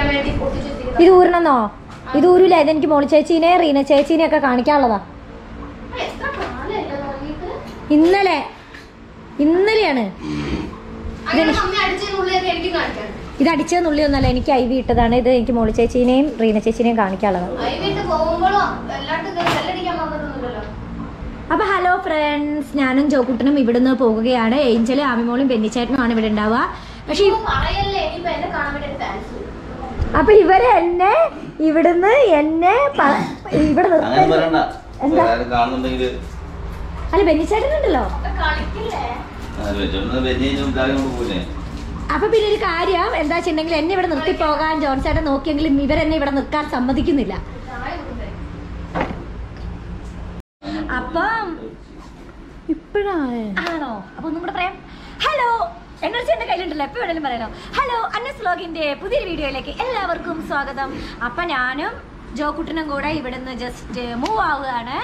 ഊരാൻ വേണ്ടി പൊട്ടിച്ചു വെച്ചിരിക്കുന്നത്. ഇത് ഊരണമെന്നോ ഇത് ഊരില്ല ഇതെനിക്ക് മോളി ചേച്ചീനെ റീന ചേച്ചീനെ ഒക്കെ കാണിക്കാനുള്ളതാ ആ, എത്ര കാലമല്ലേ തുടങ്ങിയിട്ട്? ഇന്നലെ ഇന്നലെയാണ് അങ്ങനെ മമ്മി അടിച്ചതിനുള്ളിലൊക്കെ എനിക്ക് കാണിക്കാൻ ഇത് അടിച്ച നുള്ളിയൊന്നല്ല എനിക്ക് ഐ വി ഇട്ടതാണ് ഇത് എനിക്ക് മോളി ചേച്ചീനെയും റീന ചേച്ചീനെയും കാണിക്കാനുള്ളതാണ് വൈകിട്ട് പോകുമ്പോഴും എല്ലായിടത്തും കയറി ബെല്ലടിക്കാൻ വന്നിട്ടൊന്നുമില്ലല്ലോ അപ്പൊ ഹലോ ഫ്രണ്ട്സ് ഞാനും ജോക്കുട്ടനും ഇവിടുന്ന് പോകുകയാണ് ഏഞ്ചല് ആമിമോളും ബെന്നിച്ചേട്ടനുമാണ് ഇവിടെ ഉണ്ടാവുക പക്ഷെ ഇപ്പൊ പറയല്ലേ ഇനിയിപ്പോ എന്നെ കാണാൻ വേണ്ടി ഒരു ഫാൻസ് വരും. അപ്പൊ ഇവര് എന്നെ ഇവിടുന്ന് എന്നെ പ- ഇവിടെ അങ്ങനെ നിർത്താൻ പറയണ്ട എന്താ? ആരും കാണുന്നുണ്ടെങ്കിൽ അല്ല ബെന്നിച്ചേട്ടനുണ്ടല്ലോ ഒക്കെ കളിക്കില്ലേ വെഞ്ഞും കാര്യം കൊണ്ട് പോയില്ലേ അപ്പൊ പിന്നെ ഒരു കാര്യം എന്താ വെച്ചിട്ടുണ്ടെങ്കിൽ എന്നെ ഇവിടെ നിർത്തി പോകാൻ ജോൺ ചേട്ടൻ നോക്കിയെങ്കിലും ഇവരെന്നെ ഇവിടെ നിൽക്കാൻ സമ്മതിക്കുന്നില്ല ചായ കൊടുത്തേ അപ്പം ഇപ്പോഴാണ് ആണോ അപ്പൊ ഒന്നും കൂടെ പറയാം ഹലോ എനർജി എന്റെ കയ്യിലുണ്ടല്ലോ എപ്പോ വേണേലും പറയാലോ ഹലോ അന്നസ് വ്ലോഗിന്റെ പുതിയൊരു വീഡിയോയിലേക്ക് എല്ലാവർക്കും സ്വാഗതം അപ്പൊ ഞാനും ജോക്കുട്ടനും കൂടെ ഇവിടുന്ന് ജസ്റ്റ് മൂവ് ആവുകയാണ്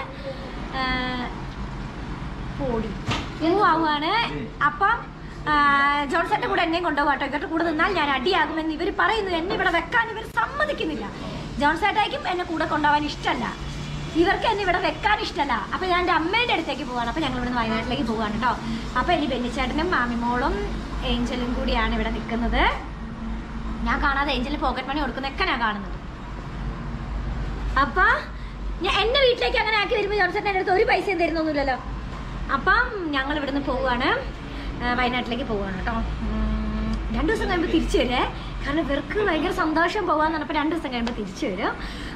പോടി മൂവ് ആവുകയാണ് അപ്പം ആ, ജോൺസന്റെ കൂടെ എന്നെയും കൊണ്ടുപോകട്ടോ ഇവരുടെ കൂടെ നിന്നാൽ ഞാൻ അടിയാകുമെന്ന് ഇവർ പറയുന്നു എന്നെ ഇവിടെ വെക്കാൻ ഇവർ സമ്മതിക്കുന്നില്ല ജോൺസേട്ടായിരിക്കും എന്നെ കൂടെ കൊണ്ടുപോകാൻ ഇഷ്ടമല്ല ഇവർക്ക് എന്നെ ഇവിടെ വെക്കാൻ ഇഷ്ടമല്ല അപ്പൊ ഞാൻ എൻ്റെ അമ്മേന്റെ അടുത്തേക്ക് പോവാണ് അപ്പൊ ഞങ്ങൾ ഇവിടുന്ന് വയനാട്ടിലേക്ക് പോവാണ് കേട്ടോ അപ്പൊ ഇനി ബെന്നിച്ചേട്ടനും മാമിമോളും ഏഞ്ചലും കൂടിയാണ് ഇവിടെ നിൽക്കുന്നത് ഞാൻ കാണാതെ ഏഞ്ചലിന് പോക്കറ്റ് മണി കൊടുക്കുന്നതൊക്കെ ഞാൻ കാണുന്നുണ്ട് അപ്പൊ ഞാൻ എന്നെ വീട്ടിലേക്ക് അങ്ങനെ ആക്കി വരുമ്പോൾ ജോൺസേട്ടൻ എൻ്റെ അടുത്ത് ഒരു പൈസയും തരുന്നൊന്നുമില്ലല്ലോ അപ്പം ഞങ്ങൾ ഇവിടുന്ന് പോവുകയാണ് ആ, വയനാട്ടിലേക്ക് പോവുകയാണ് കേട്ടോ ഉം, രണ്ട് ദിവസം കഴിയുമ്പോൾ തിരിച്ചു വരേ കാരണം ഇവർക്ക് ഭയങ്കര സന്തോഷം പോകാന്ന് പറഞ്ഞപ്പോൾ രണ്ട് ദിവസം കഴിയുമ്പോൾ തിരിച്ചു വരും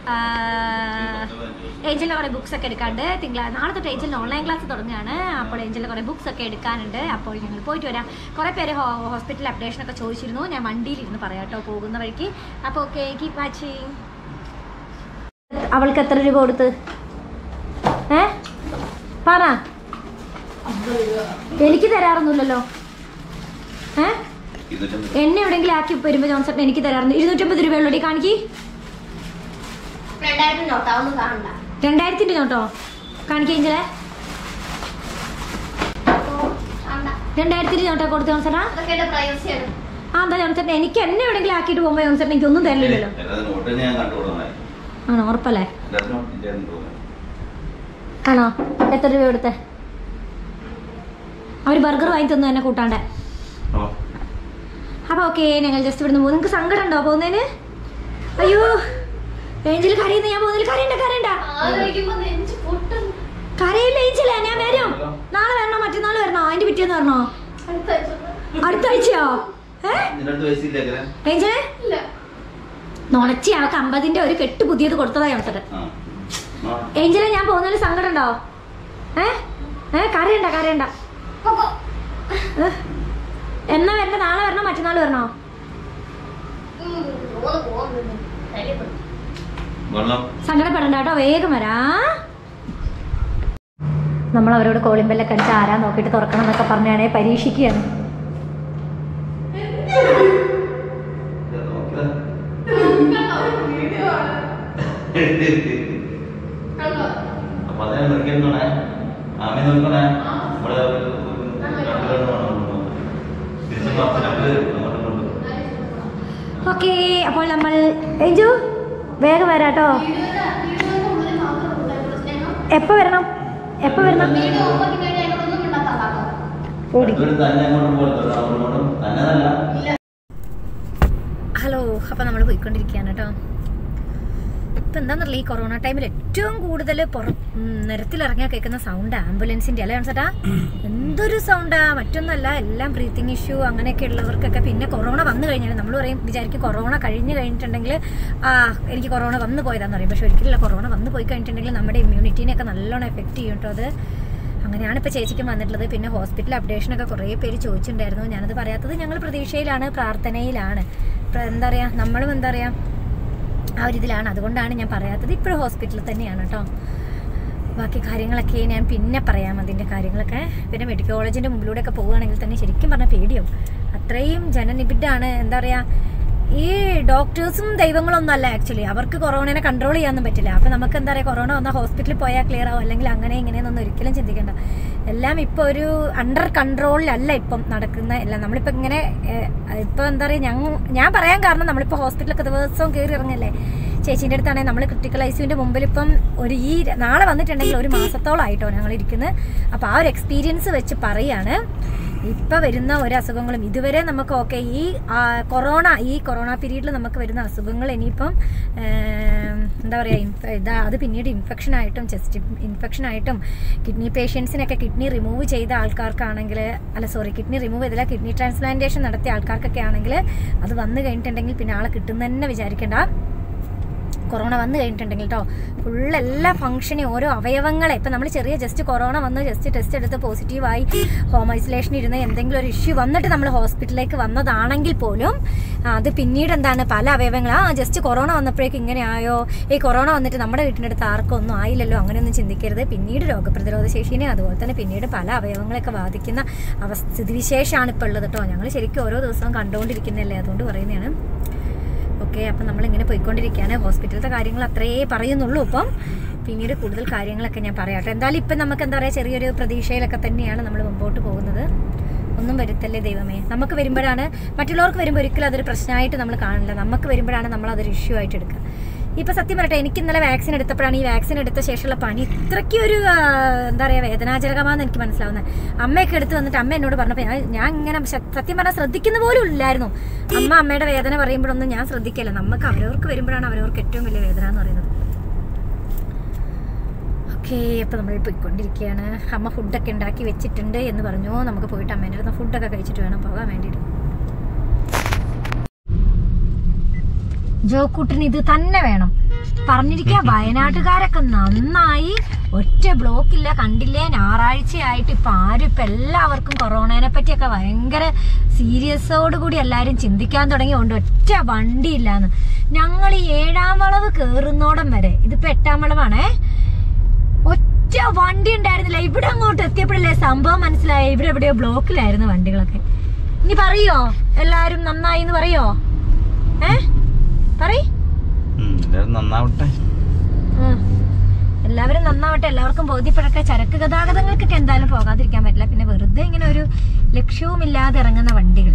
ഏഞ്ചലിൻ്റെ കുറേ ബുക്സ് ഒക്കെ എടുക്കാണ്ട് തിങ്കളാഴ്ച നാളെ തൊട്ട് ഏഞ്ചലിന് ഓൺലൈൻ ക്ലാസ് തുടങ്ങുകയാണ് അപ്പോൾ ഏഞ്ചലിൻ്റെ കുറേ ബുക്സ് ഒക്കെ എടുക്കാനുണ്ട് അപ്പോൾ ഞങ്ങൾ പോയിട്ട് വരാം കുറേ പേര് ഹോസ്പിറ്റൽ അപ്ഡേഷൻ ഒക്കെ ചോദിച്ചിരുന്നു ഞാൻ വണ്ടിയിലിരുന്ന് പറയാം കേട്ടോ പോകുന്ന വഴിക്ക് അപ്പോൾ ഓക്കെ കീപ് വാച്ചിങ് അവൾക്ക് എത്ര രൂപ കൊടുത്ത് ഏ പറ എനിക്ക് തരാറൊന്നുമില്ലല്ലോ ഏ ഇരുന്നൂറ്റമ്പത് എന്നെ എവിടെയെങ്കിലും ആക്കി വരുമ്പോൾ ജോൺസൺ എനിക്ക് തരാറുണ്ട് ഇരുന്നൂറ്റമ്പത് രൂപയുള്ളടി കാണിക്ക് രണ്ടായിരത്തി നോട്ടാവുന്നു കാണണ്ട രണ്ടായിരത്തിൻ്റെ നോട്ടോ കാണിക്കേഞ്ചലേ കാണണ്ട രണ്ടായിരത്തിൻ്റെ നോട്ടോ കൊടുത്ത് ജോൺസണാ അതൊക്കെ എന്റെ പ്രൈവസിയാണ് ആ എന്താ ജോൺസൺ എനിക്ക് എന്നെ എവിടെയെങ്കിലും ആക്കിയിട്ട് പോകുമ്പോൾ ജോൺസൺ എനിക്ക് ഒന്നും തരില്ലല്ലോ അല്ലാതെ നോട്ട് ഞാൻ കണ്ടുകൊടുക്കണേ ആണോ ഉറപ്പല്ലേ എല്ലാത്തിനും നോട്ടിന്റെ തോന്നുന്നു ആണോ എത്ര രൂപ കൊടുത്തേ അവർ ബർഗർ വാങ്ങി തന്നു എന്നെ കൂട്ടാണ്ട് ഓ അപ്പൊ ഓക്കെ ഞങ്ങൾ ജസ്റ്റ് ഇവിടുന്ന് പോകും നിങ്ങൾക്ക് സങ്കടം ഉണ്ടോ പോകുന്നതിന് അയ്യോ ഏഞ്ചൽ കരയുന്ന ഞാൻ പോകുന്നതിൽ കരയണ്ട കരയണ്ട ആലോചിക്കുമ്പോ നെഞ്ച് പൊട്ടുന്നു കരയില്ല ഏഞ്ചല ഞാൻ വരും നാളെ വരണോ മറ്റന്നാൾ വരണോ അതിന്റെ പിറ്റേന്ന് വരണോ അടുത്ത ആഴ്ച അടുത്ത ആഴ്ചയോ ഏ നിന്റെ അടുത്ത് പൈസ ഇല്ല അങ്ങനെ ഏഞ്ചലെ ഇല്ല നുണച്ചി അവക്ക് അമ്പതിന്റെ ഒരു കെട്ട് പുതിയത് കൊടുത്തതാ ജോൺസൺ ആ ആ. ഏഞ്ചലെ ഞാൻ പോകുന്നതിൽ സങ്കടം ഉണ്ടോ ഏ ഏ കരയണ്ട കരയണ്ട പൊക്കോ. ഏ? എന്നാ വരണ നാളെ വരണോ മറ്റന്നാൾ വരണോ ഉം, പോന്ന് പോന്ന്. ധൈര്യപ്പെടു. വെള്ളം സങ്കടപ്പെടണ്ട കേട്ടോ വേഗം വരാ നമ്മൾ അവരോട് കോളിംഗ് ബെല്ലൊക്കെ അടിച്ച് ആരാ നോക്കിയിട്ട് തുറക്കണം എന്നൊക്കെ പറഞ്ഞാണേ പരീക്ഷിക്കുകയാണ് ഇത് നോക്കിയതാ. കണ്ടോ? അപ്പൊ അതേ നോക്കിയിരുന്നോണേ ആമി നോക്കണേ ഇവിടെ ഒരു രണ്ട് രണ്ട് വേണം തിരിച്ച് പത്ത് രണ്ട് അങ്ങോട്ടും ഇങ്ങോട്ടും. ഓക്കെ അപ്പോൾ നമ്മൾ ഏഞ്ചു വേഗം വരാട്ടോ വീഡിയോയുടെ- വീഡിയോയുടെ ഉള്ളിൽ മാത്രമേ ഉണ്ടായിട്ടുള്ളൂ സ്നേഹം. എപ്പോ വരണം എപ്പോ വരണം വീഡിയോ ഓഫാക്കി കഴിഞ്ഞാൽ എന്നോടൊന്നും മിണ്ടാത്ത കേട്ടോ. രണ്ടുപേരും തന്നെ അങ്ങോട്ടും പോകരുത് അങ്ങോട്ടും ഇങ്ങോട്ടും തന്നെ നല്ല ഇല്ല. ഹലോ അപ്പോൾ നമ്മൾ പോയിക്കൊണ്ടിരിക്കുകയാണ് കേട്ടോ ഇപ്പം എന്താണെന്നറിയില്ല ഈ കൊറോണ ടൈമിൽ ഏറ്റവും കൂടുതൽ പുറ ഉം, നിരത്തിലിറങ്ങിയാൽ കേൾക്കുന്ന സൗണ്ട് ആംബുലൻസിൻ്റെ അല്ലേ ചേട്ടാ എന്തൊരു സൗണ്ടാ മറ്റൊന്നല്ല എല്ലാം ബ്രീത്തിങ് ഇഷ്യൂ അങ്ങനെയൊക്കെ ഉള്ളവർക്കൊക്കെ പിന്നെ കൊറോണ വന്നു കഴിഞ്ഞാൽ നമ്മൾ പറയും വിചാരിക്കും കൊറോണ കഴിഞ്ഞ് കഴിഞ്ഞിട്ടുണ്ടെങ്കിൽ ആ എനിക്ക് കൊറോണ വന്നു പോയതാന്ന് പറയും പക്ഷെ ഒരിക്കലും കൊറോണ വന്നു പോയി കഴിഞ്ഞിട്ടുണ്ടെങ്കിൽ നമ്മുടെ ഇമ്മ്യൂണിറ്റീനെയൊക്കെ നല്ലോണം എഫക്റ്റ് ചെയ്യും കേട്ടോ അത് അങ്ങനെയാണ് ഇപ്പോൾ ചേച്ചിക്കും വന്നിട്ടുള്ളത് പിന്നെ ഹോസ്പിറ്റൽ അപ്ഡേഷനൊക്കെ കുറേ പേര് ചോദിച്ചിട്ടുണ്ടായിരുന്നു ഞാനത് പറയാത്തത് ഞങ്ങൾ പ്രതീക്ഷയിലാണ് പ്രാർത്ഥനയിലാണ് പ്ര- എന്താ പറയുക നമ്മളും എന്താ പറയുക ആ ഒരു ഇതിലാണ് അതുകൊണ്ടാണ് ഞാൻ പറയാത്തത് ഇപ്പോഴും ഹോസ്പിറ്റലിൽ തന്നെയാണ് കേട്ടോ ബാക്കി കാര്യങ്ങളൊക്കെ ഞാൻ പിന്നെ പറയാം അതിൻ്റെ കാര്യങ്ങളൊക്കെ പിന്നെ മെഡിക്കൽ കോളേജിൻ്റെ മുമ്പിലൂടെ ഒക്കെ പോവുകയാണെങ്കിൽ തന്നെ ശരിക്കും പറഞ്ഞാൽ പേടിയാവും അത്രയും ജനനിബിഡാണ് എന്താ പറയുക ഈ ഡോക്ടേഴ്സും ദൈവങ്ങളൊന്നും അല്ല ആക്ച്വലി അവർക്ക് കൊറോണനെ കൺട്രോൾ ചെയ്യാനൊന്നും പറ്റില്ല അപ്പം നമുക്ക് എന്താ പറയുക കൊറോണ വന്നാൽ ഹോസ്പിറ്റലിൽ പോയാൽ ക്ലിയർ ആവും അല്ലെങ്കിൽ അങ്ങനെ ഇങ്ങനെയെന്നൊന്നും ഒരിക്കലും ചിന്തിക്കേണ്ട എല്ലാം ഇപ്പോൾ ഒരു അണ്ടർ കൺട്രോളിലല്ല ഇപ്പം നടക്കുന്ന എല്ലാം നമ്മളിപ്പോൾ ഇങ്ങനെ ഇപ്പോൾ എന്താ പറയുക ഞങ്ങൾ ഞാൻ പറയാൻ കാരണം നമ്മളിപ്പോൾ ഹോസ്പിറ്റലൊക്കെ ദിവസവും കയറി ഇറങ്ങല്ലേ ചേച്ചീൻ്റെ അടുത്താണെങ്കിൽ നമ്മൾ ക്രിട്ടിക്കൽ ഐസിയുവിൻ്റെ മുമ്പിൽ ഇപ്പം ഒരു ഈ നാളെ വന്നിട്ടുണ്ടെങ്കിൽ ഒരു മാസത്തോളമായിട്ടോ ഞങ്ങൾ ഇരിക്കുന്നത് അപ്പോൾ ആ ഒരു എക്സ്പീരിയൻസ് വെച്ച് പറയാണ് ഇപ്പം വരുന്ന ഒരു അസുഖങ്ങളും ഇതുവരെ നമുക്ക് ഓക്കെ ഈ ആ, കൊറോണ ഈ കൊറോണ പീരീഡിൽ നമുക്ക് വരുന്ന അസുഖങ്ങൾ ഇനിയിപ്പം ഏം, എന്താ പറയുക ഇതാ അത് പിന്നീട് ഇൻഫെക്ഷൻ ആയിട്ടും ചെസ്റ്റ് ഇൻഫെക്ഷൻ ആയിട്ടും കിഡ്നി പേഷ്യൻസിനൊക്കെ കിഡ്നി റിമൂവ് ചെയ്ത ആൾക്കാർക്കാണെങ്കിൽ അല്ല സോറി കിഡ്നി റിമൂവ് ചെയ്തില്ല കിഡ്നി ട്രാൻസ്പ്ലാന്റേഷൻ നടത്തിയ ആൾക്കാർക്കൊക്കെ ആണെങ്കിൽ അത് വന്നു കഴിഞ്ഞിട്ടുണ്ടെങ്കിൽ പിന്നെ ആളെ കിട്ടുന്ന തന്നെ വിചാരിക്കേണ്ട കൊറോണ വന്നു കഴിഞ്ഞിട്ടുണ്ടെങ്കിൽ കേട്ടോ ഫുൾ എല്ലാ ഫംഗ്ഷനും ഓരോ അവയവങ്ങളെ ഇപ്പം നമ്മൾ ചെറിയ ജസ്റ്റ് കൊറോണ വന്ന് ജസ്റ്റ് ടെസ്റ്റ് എടുത്ത് പോസിറ്റീവായി ഹോം ഐസൊലേഷൻ ഇരുന്ന് എന്തെങ്കിലും ഒരു ഇഷ്യൂ വന്നിട്ട് നമ്മൾ ഹോസ്പിറ്റലിലേക്ക് വന്നതാണെങ്കിൽ പോലും അത് പിന്നീട് എന്താണ് പല അവയവങ്ങൾ ആ ജസ്റ്റ് കൊറോണ വന്നപ്പോഴേക്കും ഇങ്ങനെ ആയോ ഈ കൊറോണ വന്നിട്ട് നമ്മുടെ വീട്ടിനടുത്ത് ആർക്കും ഒന്നും ആയില്ലല്ലോ അങ്ങനെയൊന്നും ചിന്തിക്കരുത് പിന്നീട് രോഗപ്രതിരോധ ശേഷിനെ അതുപോലെ തന്നെ പിന്നീട് പല അവയവങ്ങളെയൊക്കെ ബാധിക്കുന്ന അവ സ്ഥിതിവിശേഷമാണ് ഇപ്പോൾ ഉള്ളത് കേട്ടോ ഞങ്ങൾ ശരിക്കും ഓരോ ദിവസവും കണ്ടുകൊണ്ടിരിക്കുന്നതല്ലേ അതുകൊണ്ട് പറയുന്നതാണ് ഓക്കെ അപ്പം നമ്മളിങ്ങനെ പോയിക്കൊണ്ടിരിക്കുകയാണ് ഹോസ്പിറ്റലത്തെ കാര്യങ്ങൾ അത്രേ പറയുന്നുള്ളൂ ഇപ്പം പിന്നീട് കൂടുതൽ കാര്യങ്ങളൊക്കെ ഞാൻ പറയാട്ടെ എന്തായാലും ഇപ്പം നമുക്ക് എന്താ പറയുക ചെറിയൊരു പ്രതീക്ഷയിലൊക്കെ തന്നെയാണ് നമ്മൾ മുമ്പോട്ട് പോകുന്നത് ഒന്നും വരുത്തല്ലേ ദൈവമേ നമുക്ക് വരുമ്പോഴാണ് മറ്റുള്ളവർക്ക് വരുമ്പോൾ ഒരിക്കലും അതൊരു പ്രശ്നമായിട്ട് നമ്മൾ കാണില്ല നമുക്ക് വരുമ്പോഴാണ് നമ്മൾ അതൊരു ഇഷ്യൂ ആയിട്ട് എടുക്കുക ഇപ്പം സത്യം പറയട്ടെ എനിക്ക് ഇന്നലെ വാക്സിൻ എടുത്തപ്പോഴാണ് ഈ വാക്സിൻ എടുത്ത ശേഷമുള്ള പനി ഇത്രയ്ക്ക് ഒരു ആ, എന്താ പറയുക വേദനാജനകമാണെന്ന് എനിക്ക് മനസ്സിലാവുന്നത് അമ്മയൊക്കെ എടുത്ത് വന്നിട്ട് അമ്മ എന്നോട് പറഞ്ഞപ്പോൾ ഞാൻ ഞാൻ ഇങ്ങനെ സ- സത്യം പറഞ്ഞാൽ ശ്രദ്ധിക്കുന്ന പോലും ഇല്ലായിരുന്നു അമ്മ അമ്മയുടെ വേദന പറയുമ്പോഴൊന്നും ഞാൻ ശ്രദ്ധിക്കില്ല നമുക്ക് അവരവർക്ക് വരുമ്പോഴാണ് അവരവർക്ക് ഏറ്റവും വലിയ വേദന എന്ന് പറയുന്നത് ഓക്കെ അപ്പോൾ നമ്മൾ പോയിക്കൊണ്ടിരിക്കുകയാണ് അമ്മ ഫുഡൊക്കെ ഉണ്ടാക്കി വെച്ചിട്ടുണ്ട് എന്ന് പറഞ്ഞു നമുക്ക് പോയിട്ട് അമ്മേൻ്റെ അടുത്ത് ഫുഡൊക്കെ കഴിച്ചിട്ട് വേണം പോകാൻ വേണ്ടിയിട്ട് ജോക്കൂട്ടിന് ഇത് തന്നെ വേണം പറഞ്ഞിരിക്കുക വയനാട്ടുകാരൊക്കെ നന്നായി ഒറ്റ ബ്ലോക്കില്ല കണ്ടില്ലേ ഞായറാഴ്ചയായിട്ട് ഇപ്പൊ ആരും ഇപ്പൊ എല്ലാവർക്കും കൊറോണയെ പറ്റിയൊക്കെ ഭയങ്കര സീരിയസോട് കൂടി എല്ലാരും ചിന്തിക്കാൻ തുടങ്ങിയോണ്ട് ഒറ്റ വണ്ടി ഇല്ലാന്ന് ഞങ്ങൾ ഈ ഏഴാം വളവ് കേറുന്നോടം വരെ ഇതിപ്പോ എട്ടാം വളവാണേ ഒറ്റ വണ്ടി ഉണ്ടായിരുന്നില്ല ഇവിടെ അങ്ങോട്ട് എത്തിയപ്പോഴല്ലേ സംഭവം മനസ്സിലായ ഇവിടെ എവിടെയോ ബ്ലോക്കിലായിരുന്നു വണ്ടികളൊക്കെ ഇനി പറയോ എല്ലാരും നന്നായി എന്ന് പറയോ ഏ പറയ് ഉം, എല്ലാവരും നന്നാവട്ടെ ഉം. എല്ലാവരും നന്നാവട്ടെ എല്ലാവർക്കും ബോധ്യപ്പെടട്ടെ ചരക്ക് ഗതാഗതങ്ങൾക്കൊക്കെ എന്തായാലും പോകാതിരിക്കാൻ പറ്റില്ല പിന്നെ വെറുതെ ഇങ്ങനെ ഒരു ലക്ഷ്യവുമില്ലാതെ ഇറങ്ങുന്ന വണ്ടികൾ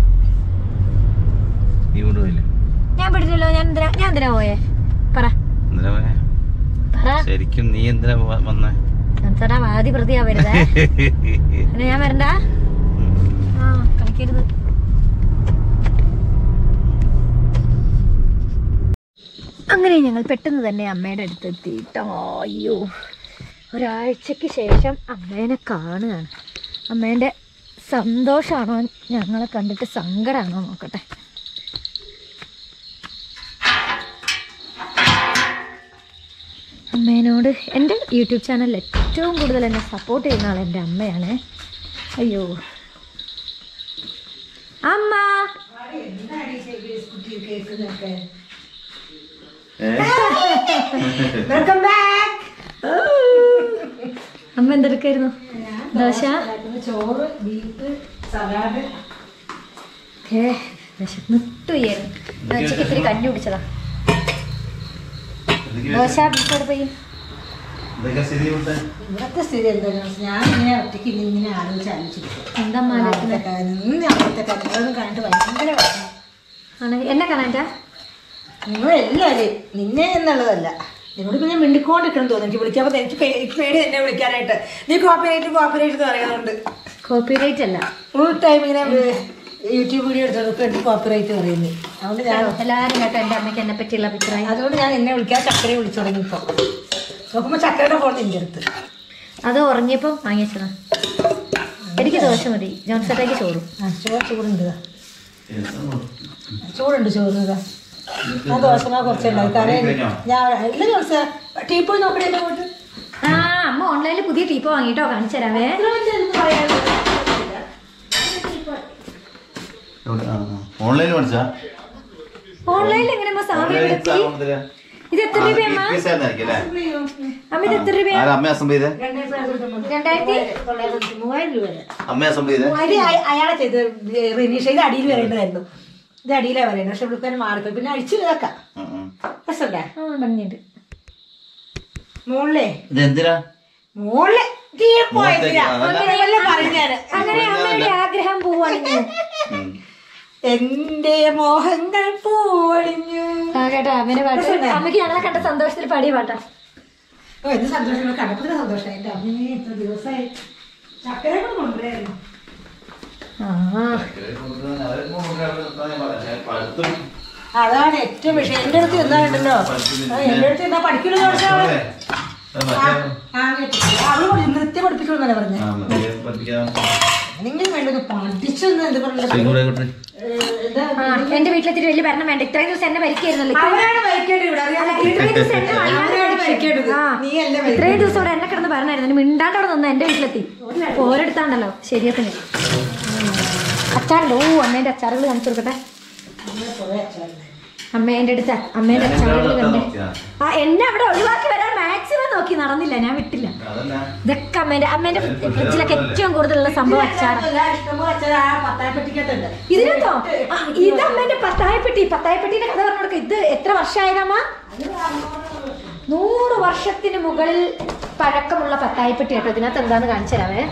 നീ കൊണ്ടുപോയില്ലേ ഞാൻ പെടില്ലല്ലോ ഞാൻ എന്തിനാ ഞാൻ എന്തിനാ പോയേ പറ എന്തിനാ പോയെ? പറ ശരിക്കും നീ എന്തിനാ വ- വന്നേ ചേട്ടാ വാതി പ്രതിയാ വരുതേ പിന്നെ ഞാൻ വരണ്ട ആ കളിക്കരുത് അങ്ങനെ ഞങ്ങൾ പെട്ടെന്ന് തന്നെ അമ്മയുടെ അടുത്ത് എത്തിയിട്ടോ അയ്യോ ഒരാഴ്ചക്ക് ശേഷം അമ്മേനെ കാണുകയാണ് അമ്മേൻ്റെ സന്തോഷമാണോ ഞങ്ങളെ കണ്ടിട്ട് സങ്കടമാണോ നോക്കട്ടെ അമ്മേനോട് എൻ്റെ യൂട്യൂബ് ചാനലിൽ ഏറ്റവും കൂടുതൽ എന്നെ സപ്പോർട്ട് ചെയ്യുന്ന ആൾ എൻ്റെ അമ്മയാണ് അയ്യോ അമ്മ വെൽക്കം ബാക്ക് അമ്മ എന്തെടുക്കായിരുന്നു ദോശ ചോറ് ബീഫ് സലാഡ് ഏ വിശന്നിട്ട് വയ്യായിരുന്നു ഞാൻ ഉച്ചയ്ക്ക് ഇത്തിരി കഞ്ഞി കുടിച്ചതാ ദോശ ബീഫോട് പോയി ഇതൊക്കെ സ്ഥിതി വിട്ടെ ഇവിടുത്തെ സ്ഥിതി എന്താണെന്ന് വെച്ചാൽ ഞാൻ ഇങ്ങനെ ഒറ്റയ്ക്ക് ഇനി ഇങ്ങനെ ആലോചിച്ച് ആലോചിച്ചിരിക്കും എന്താ അമ്മ ആലോചിക്കുന്നെ? അവിടുത്തെ കാര്യം നിന്ന് അവിടുത്തെ കാര്യങ്ങളൊന്നും കണ്ടിട്ട് ഭയങ്കര വിഷമം ആണ് എന്നെ കാണാറ്റാ നിങ്ങളെല്ലാവരും നിന്നെ എന്നുള്ളതല്ല നിന്നോട് പിന്നെ മിണ്ടിക്കൊണ്ടിരിക്കണം തോന്നുന്നു എനിക്ക് വിളിച്ചപ്പോൾ എനിക്ക് പേ- എനിക്ക് പേടി എന്നെ വിളിക്കാനായിട്ട് നീ കോപ്പറേറ്റ് കോപ്പറേറ്റ് എന്ന് പറയുന്നുണ്ട് കോപ്പിറൈറ്റ് അല്ല ഫുൾ ടൈം ഇങ്ങനെ യൂട്യൂബ് വീഡിയോ എടുത്തതൊക്കെ എനിക്ക് കോപ്പറേറ്റ് പറയുന്നത് അതുകൊണ്ട് ഞാൻ എല്ലാവരും കേട്ടോ എൻ്റെ അമ്മയ്ക്ക് എന്നെ പറ്റിയുള്ള അഭിപ്രായം അതുകൊണ്ട് ഞാൻ എന്നെ വിളിക്കാൻ ചക്കരയെ വിളിച്ചു തുടങ്ങി ഇപ്പോൾ നോക്കുമ്പോൾ ചക്കരയുടെ ഫോൺ നിന്റെ അടുത്ത് അത് ഉറങ്ങിയപ്പോൾ വാങ്ങിച്ചതാ എനിക്ക് ദോശ മതി ജോൺസേട്ടയ്ക്ക് ചോറും ആ ചോറ് ചൂടുണ്ട് ഇതാ. ചൂടുണ്ട് ചോറ് ഇതാ ഞാൻ ദോശമാ കുറച്ചുണ്ടായി കാരണം ഞാൻ എല്ലാ ദിവസം ടീ പോയി നോക്കണേ എന്നെ പോയിട്ട് ആ അമ്മ ഓൺലൈനിൽ പുതിയ ടീപ്പ് വാങ്ങിട്ടോ കാണിച്ചു തരാവേ ഓൺലൈനിൽ മേടിച്ചാ ഓൺലൈനിൽ എങ്ങനെ അമ്മ സാധനം എത്തി ഇത് എത്ര രൂപയമ്മ അമ്മ ഇത് എത്ര രൂപയാ അമ്മ അസംബിൾ ചെയ്തേ രണ്ടായിരത്തി മൂവായിരം രൂപ വരെ അമ്മ അസംബിൾ ചെയ്തേ ഇത് അയ- അയാളെ ചെയ്ത് റിനീഷ ഇത് അടിയിൽ വരേണ്ടതായിരുന്നു ഇത് അടിയിലാ പറയുന്നത് പക്ഷെ പുള്ളിക്കാരൻ മാറിപ്പോയി പിന്നെ അഴിച്ചു ഇതാക്കാം ഉം, ഉം. രസമുണ്ടേ ആ ഭംഗിയുണ്ട് മുകളിലേ ഇത് എന്തിനാ മുകളിലെ കീഴ് പോയതിനാ മുകളിലേക്ക്, അതല്ല. അങ്ങനെയല്ല പറഞ്ഞാല് അങ്ങനെ അമ്മയുടെ ആഗ്രഹം പോവാണിഞ്ഞു ഉം. എന്റെ മോഹങ്ങൾ പൂവണിഞ്ഞു ആ കേട്ടോ അമ്മേന്റെ പാട്ട് അമ്മയ്ക്ക് ഞങ്ങളെ കണ്ട സന്തോഷത്തിൽ പാടിയ പാട്ടാ ഓ എന്ത് സന്തോഷം കണ്ടപ്പോൾ സന്തോഷമായി എന്റെ അമ്മേ എത്ര ദിവസമായി ചക്കര കൂടെ കൊണ്ടുവരായിരുന്നു ആ പഴുത്തും അതാണ് ഏറ്റവും വിഷയം എന്റെ അടുത്ത് എന്നാണ്ടല്ലോ എന്റെ അടുത്ത് എന്നാ പഠിക്കണമെന്ന് പറഞ്ഞാൽ അവള് പഠി- നൃത്യം പഠിപ്പിക്കണമെന്നല്ലേ പറഞ്ഞത് നിങ്ങൾ വേണ്ടത് പഠിച്ചെന്ന് എന്ത് പറഞ്ഞത് എന്താ ആ, എന്റെ വീട്ടിലെത്തിട്ട് വലിയ ഭരണം വേണ്ട ഇത്രയും ദിവസം എന്നെ ഭരിക്കായിരുന്നല്ലോ അവരാണ് ഭരിക്കേണ്ടത് ഇവിടെ അറിയാമോ? ഇത്രയും ദിവസം എന്നെ അവരാണ് ഭരിക്കേണ്ടത് ആ. നീ അല്ല ഭരിക്കേണ്ടത്. ഇത്രയും ദിവസം ഇവിടെ എന്നെ കിടന്ന് ഭരണമായിരുന്നു മിണ്ടാണ്ട് അവിടെ നിന്ന് എന്റെ വീട്ടിലെത്തി ഓരോടുത്താണ്ടല്ലോ ശരിയത്തിന് അച്ചാറുണ്ട് ഓ അമ്മേന്റെ അച്ചാറുകൾ കാണിച്ചു കൊടുക്കട്ടെ അങ്ങനെ കുറേ അച്ചാറുണ്ടായിരുന്നു. അമ്മേന്റെ അടുത്ത് അമ്മേന്റെ അച്ചാറുകൾ കണ്ട് ആ എന്നെ അവിടെ ഒഴിവാക്കി വരാൻ മാക്സിമം നോക്കി നടന്നില്ല ഞാൻ വിട്ടില്ല അതല്ല ഇതൊക്കെ അമ്മേന്റെ അമ്മേന്റെ ഫ്രിഡ്ജിലൊക്കെ ഏറ്റവും കൂടുതലുള്ള സംഭവം അച്ചാർ എല്ലാ ഇഷ്ടംപോലെ അച്ചാർ ആ പത്തായപ്പെട്ടിക്കത്തുണ്ട് ഇതിനെന്തോ ആ, ഇത് അമ്മേന്റെ പത്തായപ്പെട്ടി പത്തായപ്പെട്ടിന്റെ കഥ പറഞ്ഞു കൊടുക്ക ഇത് എത്ര വർഷമായതമ്മ നൂറ് വർഷത്തിന് മുകളിൽ പഴക്കമുള്ള പത്തായപ്പെട്ടി കേട്ടോ ഇതിനകത്ത് എന്താന്ന് കാണിച്ചു തരാവേ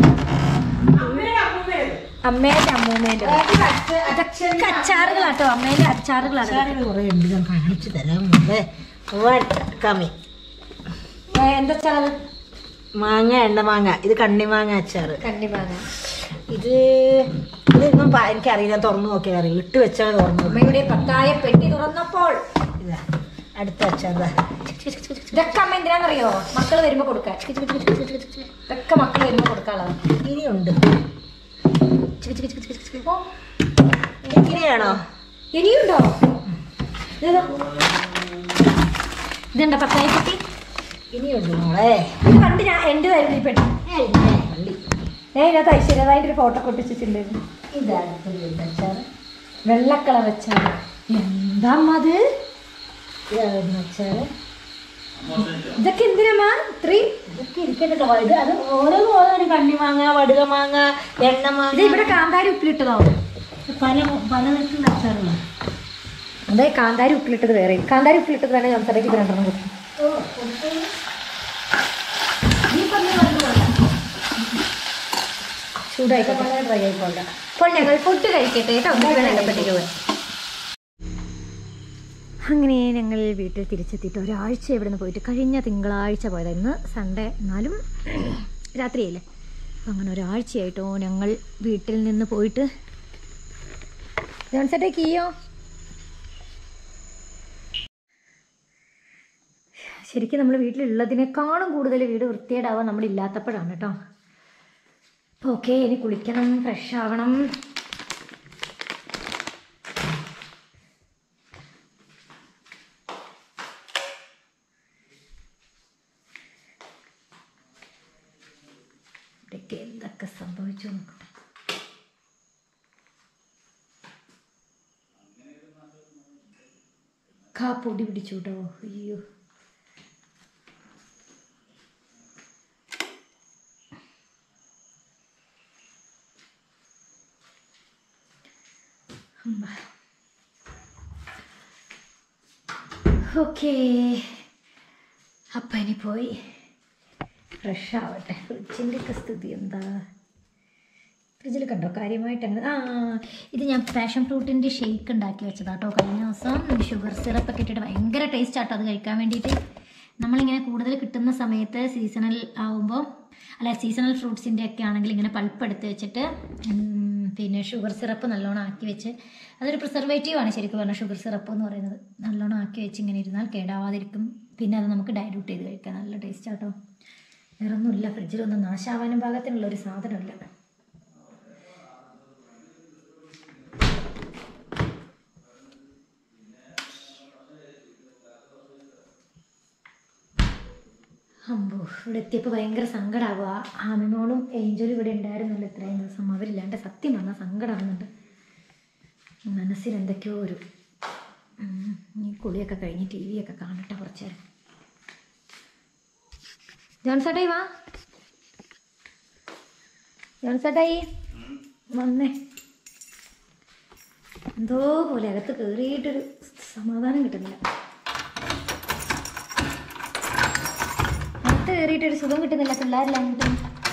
അമ്മേന്റെ അമ്മൂമ്മേന്റെ അതൊക്കെ അച്ചാറുകളാട്ടോ അമ്മേന്റെ അച്ചാറുകളാണ് അച്ചാറുകൾ കുറേ ഉണ്ട് ഞാൻ കാണിച്ചു തരാം മുമ്പേ വൺ കമ്മി ഏ, എന്താ അച്ചാറ് മാങ്ങ എണ്ണ മാങ്ങ ഇത് കണ്ണിമാങ്ങ അച്ചാറ് കണ്ണിമാങ്ങ ഇത് ഇതൊന്നും പ- എനിക്കറിയില്ല തുറന്നു നോക്കിയാൽ അറിയില്ല ഇട്ട് വെച്ചാൽ തുറന്നു അമ്മയുടെ പത്തായപ്പെട്ടി തുറന്നപ്പോൾ ഇതാ അടുത്ത അച്ചാർ ദാ. ഇതൊക്കെ അമ്മ എന്തിനാന്നറിയോ മക്കള് വരുമ്പോ കൊടുക്കാൻ ഇതൊക്കെ മക്കള് വരുമ്പോ കൊടുക്കാനുള്ളതാണ് ഇനിയുണ്ട് ഓ, ഇനിയാണോ ഇനിയുണ്ടോ ഇതേതാ? ഇതുണ്ടോ പത്തായപ്പെട്ടി ഇനിയുണ്ട് മോളെ ഇത് പണ്ട് ഞാൻ എൻ്റെ ആയിരുന്നു ഈ പെട്ടി ഏയ്, ഇല്ലേ, വള്ളി. ഞാൻ ഇതിനകത്ത് ഐശ്വര്യതായിട്ട് ഒരു ഫോട്ടോ കൊട്ടിച്ചിട്ടുണ്ടായിരുന്നു ഇതാണ് അടുത്തത് ഒരു അച്ചാർ വെള്ള കളർ വെച്ചാൽ എന്താ അമ്മ അത് ഇതാണ് ഒരു അച്ചാർ ഇതൊക്കെ എന്തിനാ ഇത്രയും ഇതൊക്കെ ഇരിക്കട്ടോ ഇത് അത് ഓരോന്നും ഓരോന്ന് കണ്ണിമാങ്ങ വടുക മാങ്ങ എണ്ണ ഇത് മാങ്ങ ഇവിടെ കാന്താരി ഉപ്പിലിട്ടതോ പല പല തരത്തിലുള്ള അച്ചാറുകളാണ് അതെ കാന്താരി ഉപ്പിലിട്ടത് വേറെ കാന്താരി ഉപ്പിലിട്ടത് വേണേൽ ഞാൻ തരക്ക് രണ്ടെണ്ണം കൊടുക്കും ചൂടായിക്കോട്ടെ ഡ്രൈ ആയിക്കോണ്ട അപ്പോൾ ഞങ്ങൾ ഫുഡ് കഴിക്കട്ടെ കേട്ടോ എന്നിട്ട് വേണം എൻ്റെ പെട്ടിക്ക് പോകാൻ അങ്ങനെ ഞങ്ങൾ വീട്ടിൽ തിരിച്ചെത്തിയിട്ട് ഒരാഴ്ച ഇവിടെ നിന്ന് പോയിട്ട് കഴിഞ്ഞ തിങ്കളാഴ്ച പോയതായിരുന്നു സൺഡേ എന്നാലും രാത്രിയായില്ലേ അപ്പം അങ്ങനെ ഒരാഴ്ചയായിട്ടോ ഞങ്ങൾ വീട്ടിൽ നിന്ന് പോയിട്ട് ജോൺസേട്ടേ കീയോ ശരിക്കും നമ്മൾ വീട്ടിലുള്ളതിനേക്കാളും കൂടുതൽ വീട് വൃത്തിയേടാവുക നമ്മളില്ലാത്തപ്പോഴാണ് കേട്ടോ അപ്പോൾ ഓക്കെ ഇനി കുളിക്കണം ഫ്രഷ് ആവണം ഇവിടെയൊക്കെ എന്തൊക്കെ സംഭവിച്ചു നോക്കട്ടെ കാ പൊടി പിടിച്ചു കേട്ടോ അയ്യോ ഓക്കേ അപ്പം ഇനി പോയി ഫ്രഷ് ആവട്ടെ ഫ്രിഡ്ജിൻ്റെ ഒക്കെ സ്ഥിതി എന്താ ഫ്രിഡ്ജിൽ കണ്ടോ കാര്യമായിട്ട് അങ്ങനെ ആ ഇത് ഞാൻ പാഷൻ ഫ്രൂട്ടിൻ്റെ ഷേക്ക് ഉണ്ടാക്കി വെച്ചതാട്ടോ കഴിഞ്ഞ ദിവസം ഷുഗർ സിറപ്പൊക്കെ ഇട്ടിട്ട് ഭയങ്കര ടേസ്റ്റ് ആട്ടോ അത് കഴിക്കാൻ വേണ്ടിയിട്ട് നമ്മളിങ്ങനെ കൂടുതൽ കിട്ടുന്ന സമയത്ത് സീസണൽ ആവുമ്പോൾ അല്ല സീസണൽ ഫ്രൂട്ട്സിൻ്റെ ഒക്കെ ആണെങ്കിൽ ഇങ്ങനെ പൾപ്പ് എടുത്ത് വെച്ചിട്ട് ഉം, പിന്നെ ഷുഗർ സിറപ്പ് നല്ലോണം ആക്കി വെച്ച് അതൊരു പ്രിസർവേറ്റീവ് ആണ് ശരിക്കും പറഞ്ഞാൽ ഷുഗർ സിറപ്പ് എന്ന് പറയുന്നത് നല്ലോണം ആക്കി വെച്ച് ഇങ്ങനെ ഇരുന്നാൽ കേടാവാതിരിക്കും പിന്നെ അത് നമുക്ക് ഡൈലൂട്ട് ചെയ്ത് കഴിക്കാം നല്ല ടേസ്റ്റ് ആട്ടോ വേറെ ഒന്നുമില്ല ഫ്രിഡ്ജിലൊന്നും നാശാവാനും പാകത്തിനുള്ള ഒരു സാധനമില്ല അമ്പോ ഇവിടെ എത്തിയപ്പോൾ ഭയങ്കര സങ്കടമാവുക ആമിമോളും ഏഞ്ചലും ഇവിടെ ഉണ്ടായിരുന്നല്ലോ ഇത്രയും ദിവസം അവരില്ലാണ്ട് സത്യം പറഞ്ഞാൽ സങ്കടമാവുന്നുണ്ട് മനസ്സിൽ എന്തൊക്കെയോ ഒരു ഉം, ഈ കുളിയൊക്കെ കഴിഞ്ഞ് ടി വി ഒക്കെ കാണട്ടെ കുറച്ച് നേരം ജോൺസേട്ടായി വാ ജോൺസേട്ടായി വന്നേ എന്തോ പോലെ അകത്ത് കയറിയിട്ടൊരു സമാധാനം കിട്ടുന്നില്ല അകത്ത് കയറിയിട്ടൊരു സുഖം കിട്ടുന്നില്ല പിള്ളേരില്ലാഞ്ഞിട്ട്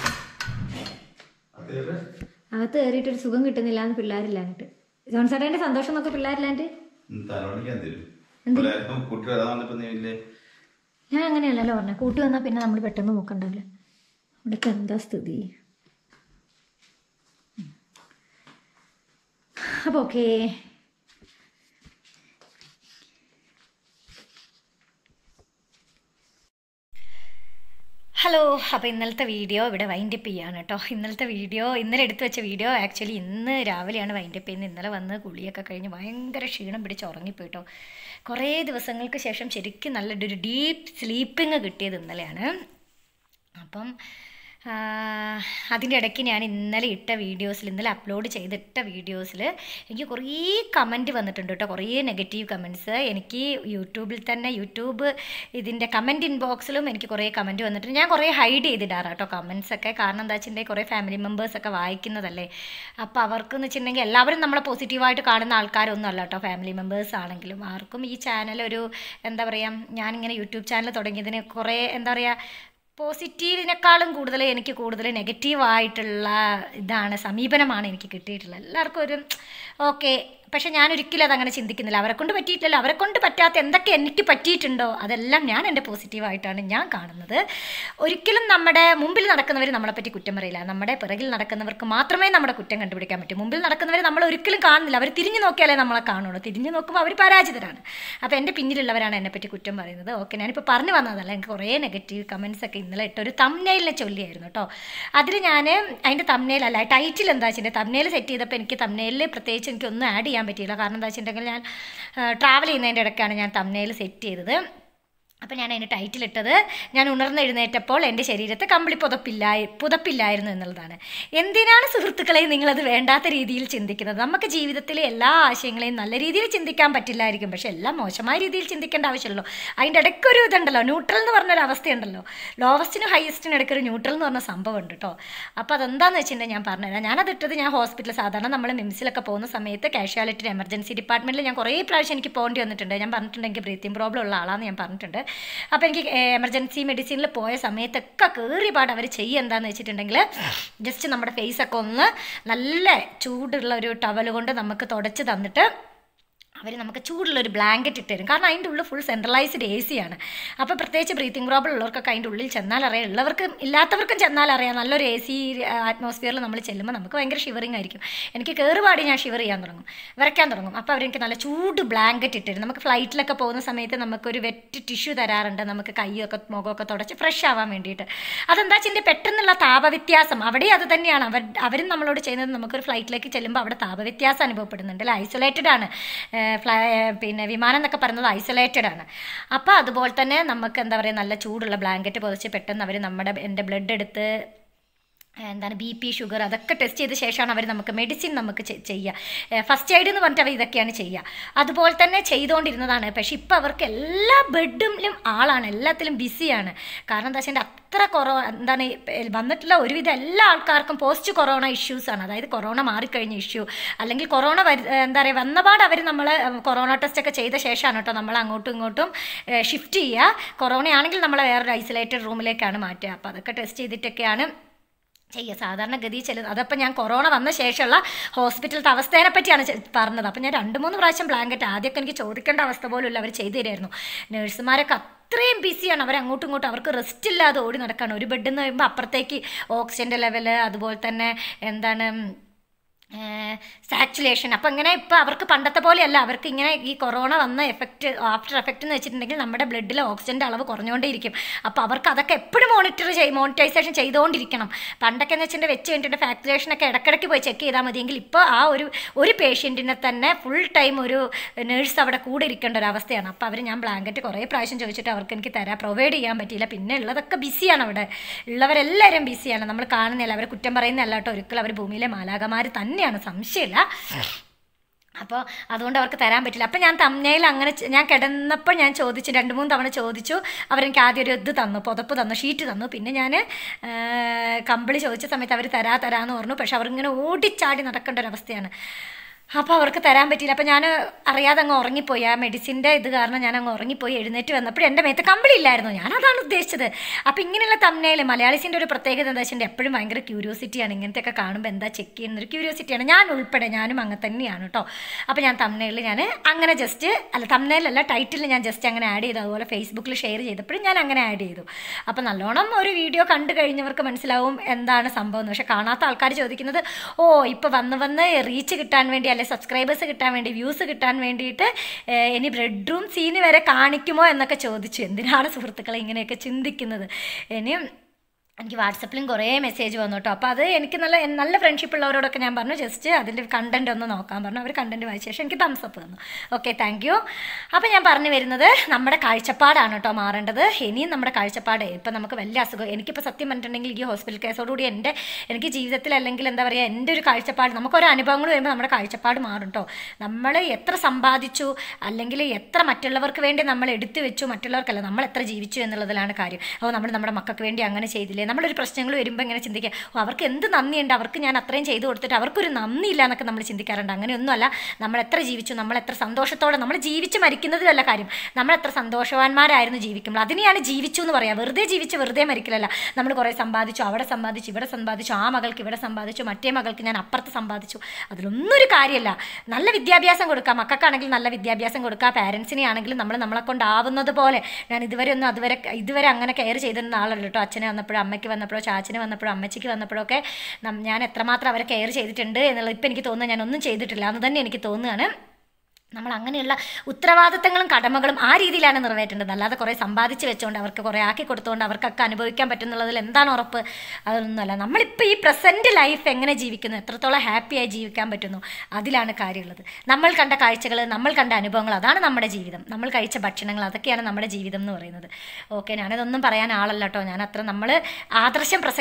അകത്ത് കയറിയിട്ടൊരു സുഖം കിട്ടുന്നില്ല എന്ന് പിള്ളേരില്ലാഞ്ഞിട്ട് ജോൺസേട്ടൻ്റെ സന്തോഷം നോക്കി പിള്ളേരില്ലാണ്ട് തലോണിക്കാൻ തരും എന്ത്? കുട്ടി വരാൻ വന്നപ്പോ നീ ഇല്ലേ ഞാൻ അങ്ങനെയല്ലല്ലോ പറഞ്ഞ കൂട്ടി വന്നാൽ പിന്നെ നമ്മൾ പെട്ടെന്ന് നോക്കണ്ടല്ലോ ഇവിടേക്ക് എന്താ സ്ഥിതി അപ്പോൾ ഓക്കേ ഹലോ അപ്പോൾ ഇന്നലത്തെ വീഡിയോ ഇവിടെ വൈൻഡപ്പ് ചെയ്യാണ് കേട്ടോ ഇന്നലത്തെ വീഡിയോ ഇന്നലെ എടുത്തു വെച്ച വീഡിയോ ആക്ച്വലി ഇന്ന് രാവിലെയാണ് വൈൻഡപ്പ് ചെയ്യുന്നത് ഇന്നലെ വന്ന് കുളിയൊക്കെ കഴിഞ്ഞ് ഭയങ്കര ക്ഷീണം പിടിച്ച് ഉറങ്ങിപ്പോയി കേട്ടോ കുറേ ദിവസങ്ങൾക്ക് ശേഷം ശരിക്കും നല്ലൊരു ഡീപ്പ് സ്ലീപ്പിങ് കിട്ടിയത് ഇന്നലെയാണ് അപ്പം ആ, അതിൻ്റെ ഇടയ്ക്ക് ഞാൻ ഇന്നലെ ഇട്ട വീഡിയോസിൽ ഇന്നലെ അപ്ലോഡ് ചെയ്തിട്ട വീഡിയോസിൽ എനിക്ക് കുറേ കമൻറ്റ് വന്നിട്ടുണ്ട് കേട്ടോ കുറേ നെഗറ്റീവ് കമൻറ്റ്സ് എനിക്ക് യൂട്യൂബിൽ തന്നെ യൂട്യൂബ് ഇതിൻ്റെ കമൻറ്റ് ഇൻബോക്സിലും എനിക്ക് കുറേ കമൻറ്റ് വന്നിട്ടുണ്ട് ഞാൻ കുറേ ഹൈഡ് ചെയ്തിടാറ് കേട്ടോ കമൻസ് ഒക്കെ കാരണം എന്താ വെച്ചിട്ടുണ്ടെങ്കിൽ കുറേ ഫാമിലി മെമ്പേഴ്സൊക്കെ വായിക്കുന്നതല്ലേ അപ്പോൾ അവർക്കെന്ന് വെച്ചിട്ടുണ്ടെങ്കിൽ എല്ലാവരും നമ്മളെ പോസിറ്റീവായിട്ട് കാണുന്ന ആൾക്കാരൊന്നും അല്ല കേട്ടോ ഫാമിലി മെമ്പേഴ്സ് ആണെങ്കിലും ആർക്കും ഈ ചാനൽ ഒരു എന്താ പറയുക ഞാനിങ്ങനെ യൂട്യൂബ് ചാനൽ തുടങ്ങിയതിന് കുറേ എന്താ പറയുക പോസിറ്റീവിനേക്കാളും കൂടുതൽ എനിക്ക് കൂടുതൽ നെഗറ്റീവായിട്ടുള്ള ഇതാണ് സമീപനമാണ് എനിക്ക് കിട്ടിയിട്ടുള്ളത് എല്ലാവർക്കും ഒരു ഓക്കെ പക്ഷെ ഞാൻ ഒരിക്കലും അതങ്ങനെ ചിന്തിക്കുന്നില്ല അവരെ കൊണ്ട് പറ്റിയിട്ടില്ലല്ലോ അവരെ കൊണ്ട് പറ്റാത്ത എന്തൊക്കെ എനിക്ക് പറ്റിയിട്ടുണ്ടോ അതെല്ലാം ഞാൻ എൻ്റെ പോസിറ്റീവായിട്ടാണ് ഞാൻ കാണുന്നത് ഒരിക്കലും നമ്മുടെ മുമ്പിൽ നടക്കുന്നവർ നമ്മളെപ്പറ്റി കുറ്റം പറയില്ല നമ്മുടെ പിറകിൽ നടക്കുന്നവർക്ക് മാത്രമേ നമ്മുടെ കുറ്റം കണ്ടുപിടിക്കാൻ പറ്റൂ മുമ്പിൽ നടക്കുന്നവർ നമ്മൾ ഒരിക്കലും കാണുന്നില്ല അവർ തിരിഞ്ഞു നോക്കിയാലേ നമ്മളെ കാണുള്ളൂ തിരിഞ്ഞു നോക്കുമ്പോൾ അവർ പരാജിതരാണ് അപ്പോൾ എൻ്റെ പിന്നിലുള്ളവരാണ് എന്നെപ്പറ്റി കുറ്റം പറയുന്നത് ഓക്കെ ഞാനിപ്പോൾ പറഞ്ഞു വന്നതല്ല എനിക്ക് കുറേ നെഗറ്റീവ് കമൻസ് ഒക്കെ ഇന്നലെ ഇട്ട ഒരു തമ്നയിലിനെ ചൊല്ലിയായിരുന്നു കേട്ടോ അതിൽ ഞാൻ അതിൻ്റെ തമ്നയിലല്ല ടൈറ്റിൽ എന്താ വെച്ചിട്ടുണ്ടെങ്കിൽ തമ്നയിൽ സെറ്റ് ചെയ്തപ്പോൾ എനിക്ക് തമ്നയിൽ പ്രത്യേകിച്ച് എനിക്കൊന്നും ആഡ് ചെയ്യാൻ പറ്റിയില്ല കാരണം എന്താ വെച്ചിട്ടുണ്ടെങ്കിൽ ഞാൻ ട്രാവൽ ചെയ്യുന്നതിൻ്റെ ഇടയ്ക്കാണ് ഞാൻ തമ്നയിൽ സെറ്റ് ചെയ്തത് അപ്പോൾ ഞാൻ അതിന് ടൈറ്റിൽ ഇട്ടത് ഞാൻ ഉണർന്നെഴുന്നേറ്റപ്പോൾ എൻ്റെ ശരീരത്തെ കമ്പിളി പുതപ്പില്ലായി പുതപ്പില്ലായിരുന്നു എന്നുള്ളതാണ് എന്തിനാണ് സുഹൃത്തുക്കളെ നിങ്ങളത് വേണ്ടാത്ത രീതിയിൽ ചിന്തിക്കുന്നത് നമുക്ക് ജീവിതത്തിലെ എല്ലാ ആശയങ്ങളെയും നല്ല രീതിയിൽ ചിന്തിക്കാൻ പറ്റില്ലായിരിക്കും പക്ഷെ എല്ലാം മോശമായ രീതിയിൽ ചിന്തിക്കേണ്ട ആവശ്യമുള്ളൂ അതിൻ്റെ ഇടയ്ക്കൊരു ഇതുണ്ടല്ലോ ന്യൂട്രൽ എന്ന് പറഞ്ഞൊരു അവസ്ഥയുണ്ടല്ലോ ലോവസ്റ്റിനും ഹയസ്റ്റിനും ഇടയ്ക്കൊരു ന്യൂട്രൽ എന്ന് പറഞ്ഞ സംഭവം ഉണ്ട് കേട്ടോ അപ്പോൾ അതെന്താണെന്ന് വെച്ചിട്ടുണ്ടെങ്കിൽ ഞാൻ പറഞ്ഞുതരാം ഞാനത് ഇട്ടത് ഞാൻ ഹോസ്പിറ്റലിൽ സാധാരണ നമ്മൾ മിംസിലൊക്കെ പോകുന്ന സമയത്ത് കാഷ്വാലിറ്റി എമർജൻസി ഡിപ്പാർട്ട്മെൻറ്റിൽ ഞാൻ കുറേ പ്രാവശ്യം എനിക്ക് പോകേണ്ടി വന്നിട്ടുണ്ട് ഞാൻ പറഞ്ഞിട്ടുണ്ട് എനിക്ക് ബ്രീത്തിങ് പ്രോബ്ലം ഉള്ള ആളാണെന്ന് ഞാൻ പറഞ്ഞിട്ടുണ്ട് അപ്പോൾ എനിക്ക് എമർജൻസി മെഡിസിനിൽ പോയ സമയത്തൊക്കെ കയറി പാട് അവർ ചെയ്യുക എന്താണെന്ന് വെച്ചിട്ടുണ്ടെങ്കിൽ ജസ്റ്റ് നമ്മുടെ ഫേസൊക്കെ ഒന്ന് നല്ല ചൂടുള്ള ഒരു ടവൽ കൊണ്ട് നമുക്ക് തുടച്ച് തന്നിട്ട് അവർ നമുക്ക് ചൂടുള്ള ഒരു ബ്ലാങ്കറ്റ് ഇട്ട് തരും കാരണം അതിൻ്റെ ഉള്ളിൽ ഫുൾ സെൻട്രലൈസ്ഡ് എ സി ആണ് അപ്പോൾ പ്രത്യേകിച്ച് ബ്രീത്തിങ് പ്രോബ്ലം ഉള്ളവർക്കൊക്കെ അതിൻ്റെ ഉള്ളിൽ ചെന്നാൽ അറിയാം ഉള്ളവർക്കും ഇല്ലാത്തവർക്കും ചെന്നാൽ അറിയാം നല്ലൊരു എ സി ആറ്റ്മോസ്ഫിയറിൽ നമ്മൾ ചെല്ലുമ്പോൾ നമുക്ക് ഭയങ്കര ഷിവറിങ് ആയിരിക്കും എനിക്ക് കയറുപാടി ഞാൻ ഷിവർ ചെയ്യാൻ തുടങ്ങും വിറയ്ക്കാൻ തുടങ്ങും അപ്പോൾ അവരെനിക്ക് നല്ല ചൂട് ബ്ലാങ്കറ്റ് ഇട്ട് തരും നമുക്ക് ഫ്ലൈറ്റിലൊക്കെ പോകുന്ന സമയത്ത് നമുക്കൊരു വെറ്റ് ടിഷ്യൂ തരാറുണ്ട് നമുക്ക് കൈയൊക്കെ മുഖമൊക്കെ തുടച്ച് ഫ്രഷ് ആവാൻ വേണ്ടിയിട്ട് അതെന്താ വെച്ചിട്ടുണ്ടെങ്കിൽ പെട്ടെന്നുള്ള താപവ്യത്യാസം അവിടെ അത് തന്നെയാണ് അവർ അവരും നമ്മളോട് ചെയ്യുന്നത് നമുക്കൊരു ഫ്ലൈറ്റിലേക്ക് ചെല്ലുമ്പോൾ അവിടെ താപവ്യത്യാസം അനുഭവപ്പെടുന്നുണ്ട് അല്ലേ ഐസൊലേറ്റഡ് ആണ് ഏഹ് ഫ്ലൈ പിന്നെ വിമാനം എന്നൊക്കെ പറയുന്നത് ഐസൊലേറ്റഡ് ആണ് അപ്പോൾ അതുപോലെ തന്നെ നമുക്ക് എന്താ പറയുക നല്ല ചൂടുള്ള ബ്ലാങ്കറ്റ് പൊതിച്ച് പെട്ടെന്ന് അവർ നമ്മുടെ എൻ്റെ ബ്ലഡ് എടുത്ത് എന്താണ് ബി പി ഷുഗർ അതൊക്കെ ടെസ്റ്റ് ചെയ്ത ശേഷമാണ് അവർ നമുക്ക് മെഡിസിൻ നമുക്ക് ചെ- ചെയ്യുക ഫസ്റ്റ് എയ്ഡ് എന്ന് പറഞ്ഞിട്ട് അവർ ഇതൊക്കെയാണ് ചെയ്യുക അതുപോലെ തന്നെ ചെയ്തുകൊണ്ടിരുന്നതാണ് പക്ഷെ ഇപ്പോൾ അവർക്ക് എല്ലാ ബെഡിലും ആളാണ് എല്ലാത്തിലും ബിസിയാണ് കാരണം എന്താ വെച്ചാൽ അത്ര കൊറോ എന്താണ് ഈ വന്നിട്ടുള്ള ഒരുവിധം എല്ലാ ആൾക്കാർക്കും പോസ്റ്റ് കൊറോണ ഇഷ്യൂസാണ് അതായത് കൊറോണ മാറിക്കഴിഞ്ഞ ഇഷ്യൂ അല്ലെങ്കിൽ കൊറോണ വരു എന്താ പറയുക വന്നപാട് അവർ നമ്മൾ കൊറോണ ടെസ്റ്റ് ഒക്കെ ചെയ്ത ശേഷമാണ് കേട്ടോ നമ്മൾ അങ്ങോട്ടും ഇങ്ങോട്ടും ഷിഫ്റ്റ് ചെയ്യുക കൊറോണ ആണെങ്കിൽ നമ്മളെ വേറൊരു ഐസൊലേറ്റഡ് റൂമിലേക്കാണ് മാറ്റുക അപ്പോൾ അതൊക്കെ ടെസ്റ്റ് ചെയ്തിട്ടൊക്കെയാണ് ചെയ്യുക സാധാരണഗതി ചില അതപ്പോൾ ഞാൻ കൊറോണ വന്ന ശേഷമുള്ള ഹോസ്പിറ്റലത്തെ അവസ്ഥേനെ പറ്റിയാണ് ചെ- പറഞ്ഞത് അപ്പോൾ ഞാൻ രണ്ട് മൂന്ന് പ്രാവശ്യം ബ്ലാങ്കറ്റ് ആദ്യമൊക്കെ എനിക്ക് ചോദിക്കേണ്ട അവസ്ഥ പോലും ഇല്ല അവർ ചെയ്തു തരുമായിരുന്നു നഴ്സുമാരൊക്കെ അത്രയും ബിസിയാണ് അവർ അങ്ങോട്ടും ഇങ്ങോട്ടും അവർക്ക് റെസ്റ്റ് ഇല്ലാതെ ഓടി നടക്കുകയാണ് ഒരു ബെഡിൽ നിന്ന് കഴിയുമ്പോൾ അപ്പുറത്തേക്ക് ഓക്സിജൻ്റെ ലെവല് അതുപോലെ തന്നെ എന്താണ് സാച്ചുലേഷൻ അപ്പം ഇങ്ങനെ ഇപ്പോൾ അവർക്ക് പണ്ടത്തെ പോലെയല്ല അവർക്ക് ഇങ്ങനെ ഈ കൊറോണ വന്ന എഫക്റ്റ് ആഫ്റ്റർ എഫക്റ്റ് എന്ന് വെച്ചിട്ടുണ്ടെങ്കിൽ നമ്മുടെ ബ്ലഡിലെ ഓക്സിജൻ്റെ അളവ് കുറഞ്ഞുകൊണ്ടേയിരിക്കും അപ്പോൾ അവർക്ക് അതൊക്കെ എപ്പോഴും മോണിറ്റർ ചെയ്യും മോണിറ്റൈസേഷൻ ചെയ്തുകൊണ്ടിരിക്കണം പണ്ടൊക്കെ എന്ന് വെച്ചിട്ടുണ്ടെങ്കിൽ വെച്ച് കഴിഞ്ഞിട്ട് ഫാക്ചുലേഷനൊക്കെ ഇടയ്ക്കിടയ്ക്ക് പോയി ചെക്ക് ചെയ്താൽ മതിയെങ്കിൽ ഇപ്പോൾ ആ ഒരു ഒരു പേഷ്യൻറ്റിനെ തന്നെ ഫുൾ ടൈം ഒരു നേഴ്സ് അവിടെ കൂടെ ഇരിക്കേണ്ട ഒരു അവസ്ഥയാണ് അപ്പോൾ അവർ ഞാൻ ബ്ലാങ്കറ്റ് കുറേ പ്രാവശ്യം ചോദിച്ചിട്ട് അവർക്ക് എനിക്ക് തരാൻ പ്രൊവൈഡ് ചെയ്യാൻ പറ്റിയില്ല പിന്നെ ഉള്ളതൊക്കെ ബിസിയാണ് അവിടെ ഉള്ളവരെല്ലാവരും ബിസിയാണ് നമ്മൾ കാണുന്നില്ല അവരെ കുറ്റം പറയുന്നതല്ല കേട്ടോ ഒരിക്കലും അവർ ഭൂമിയിലെ മാലാകമാർ തന്നെയാണ് സംശയമില്ല അപ്പോൾ അതുകൊണ്ട് അവർക്ക് തരാൻ പറ്റില്ല അപ്പം ഞാൻ തമ്മനയിൽ അങ്ങനെ ചെ- ഞാൻ കിടന്നപ്പോൾ ഞാൻ ചോദിച്ചു രണ്ട് മൂന്ന് തവണ ചോദിച്ചു അവരെനിക്ക് ആദ്യം ഒരു ഇത് തന്നു പുതപ്പ് തന്നു ഷീറ്റ് തന്നു പിന്നെ ഞാൻ കമ്പിളി ചോദിച്ച സമയത്ത് അവർ തരാ തരാന്ന് പറഞ്ഞു പക്ഷെ അവരിങ്ങനെ ഓടിച്ചാടി നടക്കേണ്ട ഒരു അവസ്ഥയാണ് അപ്പോൾ അവർക്ക് തരാൻ പറ്റിയില്ല അപ്പോൾ ഞാൻ അറിയാതെ അങ്ങ് ഉറങ്ങിപ്പോയി ആ മെഡിസിൻ്റെ ഇത് കാരണം ഞാൻ അങ്ങ് ഉറങ്ങിപ്പോയി എഴുന്നേറ്റ് വന്നപ്പോൾ എൻ്റെ മേത്ത് കമ്പിളി ഇല്ലായിരുന്നു ഞാൻ അതാണ് ഉദ്ദേശിച്ചത് അപ്പോൾ ഇങ്ങനെയുള്ള തമ്മനയിൽ മലയാളീസിൻ്റെ ഒരു പ്രത്യേകത എന്താ വെച്ചാൽ എപ്പോഴും ഭയങ്കര ക്യൂരിയോസിറ്റിയാണ് ഇങ്ങനത്തെയൊക്കെ കാണുമ്പോൾ എന്താ ചെക്ക് ചെയ്യുന്നൊരു ക്യൂരിയോസിറ്റിയാണ് ഞാൻ ഉൾപ്പെടെ ഞാനും അങ്ങനെ തന്നെയാണ് കേട്ടോ അപ്പോൾ ഞാൻ തമ്മനയിൽ ഞാൻ അങ്ങനെ ജസ്റ്റ് അല്ല തമ്മനയിലല്ല ടൈറ്റിൽ ഞാൻ ജസ്റ്റ് അങ്ങനെ ആഡ് ചെയ്തു അതുപോലെ ഫേസ്ബുക്കിൽ ഷെയർ ചെയ്തപ്പോഴും ഞാൻ അങ്ങനെ ആഡ് ചെയ്തു അപ്പോൾ നല്ലോണം ഒരു വീഡിയോ കണ്ടു കഴിഞ്ഞവർക്ക് മനസ്സിലാവും എന്താണ് സംഭവം എന്ന് പക്ഷേ കാണാത്ത ആൾക്കാർ ചോദിക്കുന്നത് ഓ ഇപ്പോൾ വന്ന് വന്ന് റീച്ച് കിട്ടാൻ വേണ്ടി അല്ലെ സബ്സ്ക്രൈബേഴ്സ് കിട്ടാൻ വേണ്ടി വ്യൂസ് കിട്ടാൻ വേണ്ടിയിട്ട് ഏഹ്, ഇനി ബെഡ്റൂം സീന് വരെ കാണിക്കുമോ എന്നൊക്കെ ചോദിച്ചു എന്തിനാണ് സുഹൃത്തുക്കളെ ഇങ്ങനെയൊക്കെ ചിന്തിക്കുന്നത് ഇനിയും എനിക്ക് വാട്സപ്പിലും കുറേ മെസ്സേജ് വന്നു കേട്ടോ അപ്പോൾ അത് എനിക്ക് നല്ല നല്ല ഫ്രണ്ട്ഷിപ്പ് ഉള്ളവരോടൊക്കെ ഞാൻ പറഞ്ഞു ജസ്റ്റ് അതിൻ്റെ കണ്ടൻറ് ഒന്ന് നോക്കാൻ പറഞ്ഞു അവർ കണ്ടൻറ് വായിച്ച ശേഷം എനിക്ക് തംസ് അപ്പ് തന്നു ഓക്കെ താങ്ക് യു അപ്പോൾ ഞാൻ പറഞ്ഞു വരുന്നത് നമ്മുടെ കാഴ്ചപ്പാടാണ് കേട്ടോ മാറേണ്ടത് ഇനിയും നമ്മുടെ കാഴ്ചപ്പാട് ഇപ്പം നമുക്ക് വലിയ അസുഖം എനിക്കിപ്പോൾ സത്യം പറഞ്ഞിട്ടുണ്ടെങ്കിൽ ഈ ഹോസ്പിറ്റൽ കേസോടുകൂടി എൻ്റെ എനിക്ക് ജീവിതത്തിൽ അല്ലെങ്കിൽ എന്താ പറയുക എൻ്റെ ഒരു കാഴ്ചപ്പാട് നമുക്കൊരു അനുഭവങ്ങൾ വരുമ്പോൾ നമ്മുടെ കാഴ്ചപ്പാട് മാറും കേട്ടോ നമ്മൾ എത്ര സമ്പാദിച്ചു അല്ലെങ്കിൽ എത്ര മറ്റുള്ളവർക്ക് വേണ്ടി നമ്മൾ എടുത്തു വെച്ചു മറ്റുള്ളവർക്കല്ല നമ്മൾ എത്ര ജീവിച്ചു എന്നുള്ളതിലാണ് കാര്യം ഓ നമ്മൾ നമ്മുടെ മക്കൾക്ക് വേണ്ടി അങ്ങനെ ചെയ്തില്ലേ നമ്മളൊരു പ്രശ്നങ്ങൾ വരുമ്പോൾ ഇങ്ങനെ ചിന്തിക്കുക ഓ അവർക്ക് എന്ത് നന്ദിയുണ്ട് അവർക്ക് ഞാൻ അത്രയും ചെയ്തു കൊടുത്തിട്ട് അവർക്കൊരു നന്ദിയില്ല എന്നൊക്കെ നമ്മൾ ചിന്തിക്കാറുണ്ട് അങ്ങനെയൊന്നുമല്ല നമ്മൾ എത്ര ജീവിച്ചു നമ്മൾ എത്ര സന്തോഷത്തോടെ നമ്മൾ ജീവിച്ച് മരിക്കുന്നതിലല്ല കാര്യം നമ്മൾ എത്ര സന്തോഷവാന്മാരായിരുന്നു ജീവിക്കുമ്പോൾ അതിനെയാണ് ജീവിച്ചു എന്ന് പറയാം വെറുതെ ജീവിച്ച് വെറുതെ മരിക്കലല്ല നമ്മൾ കുറേ സമ്പാദിച്ചു അവിടെ സമ്പാദിച്ചു ഇവിടെ സമ്പാദിച്ചു ആ മകൾക്ക് ഇവിടെ സമ്പാദിച്ചു മറ്റേ മകൾക്ക് ഞാൻ അപ്പുറത്ത് സമ്പാദിച്ചു അതിലൊന്നും ഒരു കാര്യമില്ല നല്ല വിദ്യാഭ്യാസം കൊടുക്കുക മക്കൾക്കാണെങ്കിൽ നല്ല വിദ്യാഭ്യാസം കൊടുക്കുക പാരൻസിനെ ആണെങ്കിലും നമ്മൾ നമ്മളെ കൊണ്ടാവുന്നത് പോലെ ഞാൻ ഇതുവരെ ഒന്നും അതുവരെ ഇതുവരെ അങ്ങനെ കെയർ ചെയ്തിരുന്ന ആളല്ല കേട്ടോ അച്ഛനെ വന്നപ്പോഴും അമ്മയ്ക്ക് വന്നപ്പോഴോ ചാച്ചന് വന്നപ്പോഴോ അമ്മച്ചിക്ക് വന്നപ്പോഴോ ഒക്കെ നം- ഞാൻ എത്രമാത്രം അവരെ കെയർ ചെയ്തിട്ടുണ്ട് എന്നുള്ളത് ഇപ്പം എനിക്ക് തോന്നുന്നത് ഞാൻ ഒന്നും ചെയ്തിട്ടില്ല എന്ന് തന്നെ എനിക്ക് തോന്നുകയാണ് നമ്മൾ അങ്ങനെയുള്ള ഉത്തരവാദിത്തങ്ങളും കടമകളും ആ രീതിയിലാണ് നിറവേറ്റേണ്ടത് അല്ലാതെ കുറേ സമ്പാദിച്ച് വെച്ചുകൊണ്ട് അവർക്ക് കുറേ ആക്കി കൊടുത്തുകൊണ്ട് അവർക്കൊക്കെ അനുഭവിക്കാൻ പറ്റുന്നുള്ളതിൽ എന്താണ് ഉറപ്പ് അതൊന്നുമല്ല നമ്മളിപ്പോൾ ഈ പ്രസൻറ്റ് ലൈഫ് എങ്ങനെ ജീവിക്കുന്നു എത്രത്തോളം ഹാപ്പിയായി ജീവിക്കാൻ പറ്റുന്നു അതിലാണ് കാര്യമുള്ളത് നമ്മൾ കണ്ട കാഴ്ചകൾ നമ്മൾ കണ്ട അനുഭവങ്ങൾ അതാണ് നമ്മുടെ ജീവിതം നമ്മൾ കഴിച്ച ഭക്ഷണങ്ങൾ അതൊക്കെയാണ് നമ്മുടെ ജീവിതം എന്ന് പറയുന്നത് ഓക്കെ ഞാനിതൊന്നും പറയാൻ ആളല്ല കേട്ടോ ഞാൻ അത്ര നമ്മൾ ആദർശം പ്രസംഗി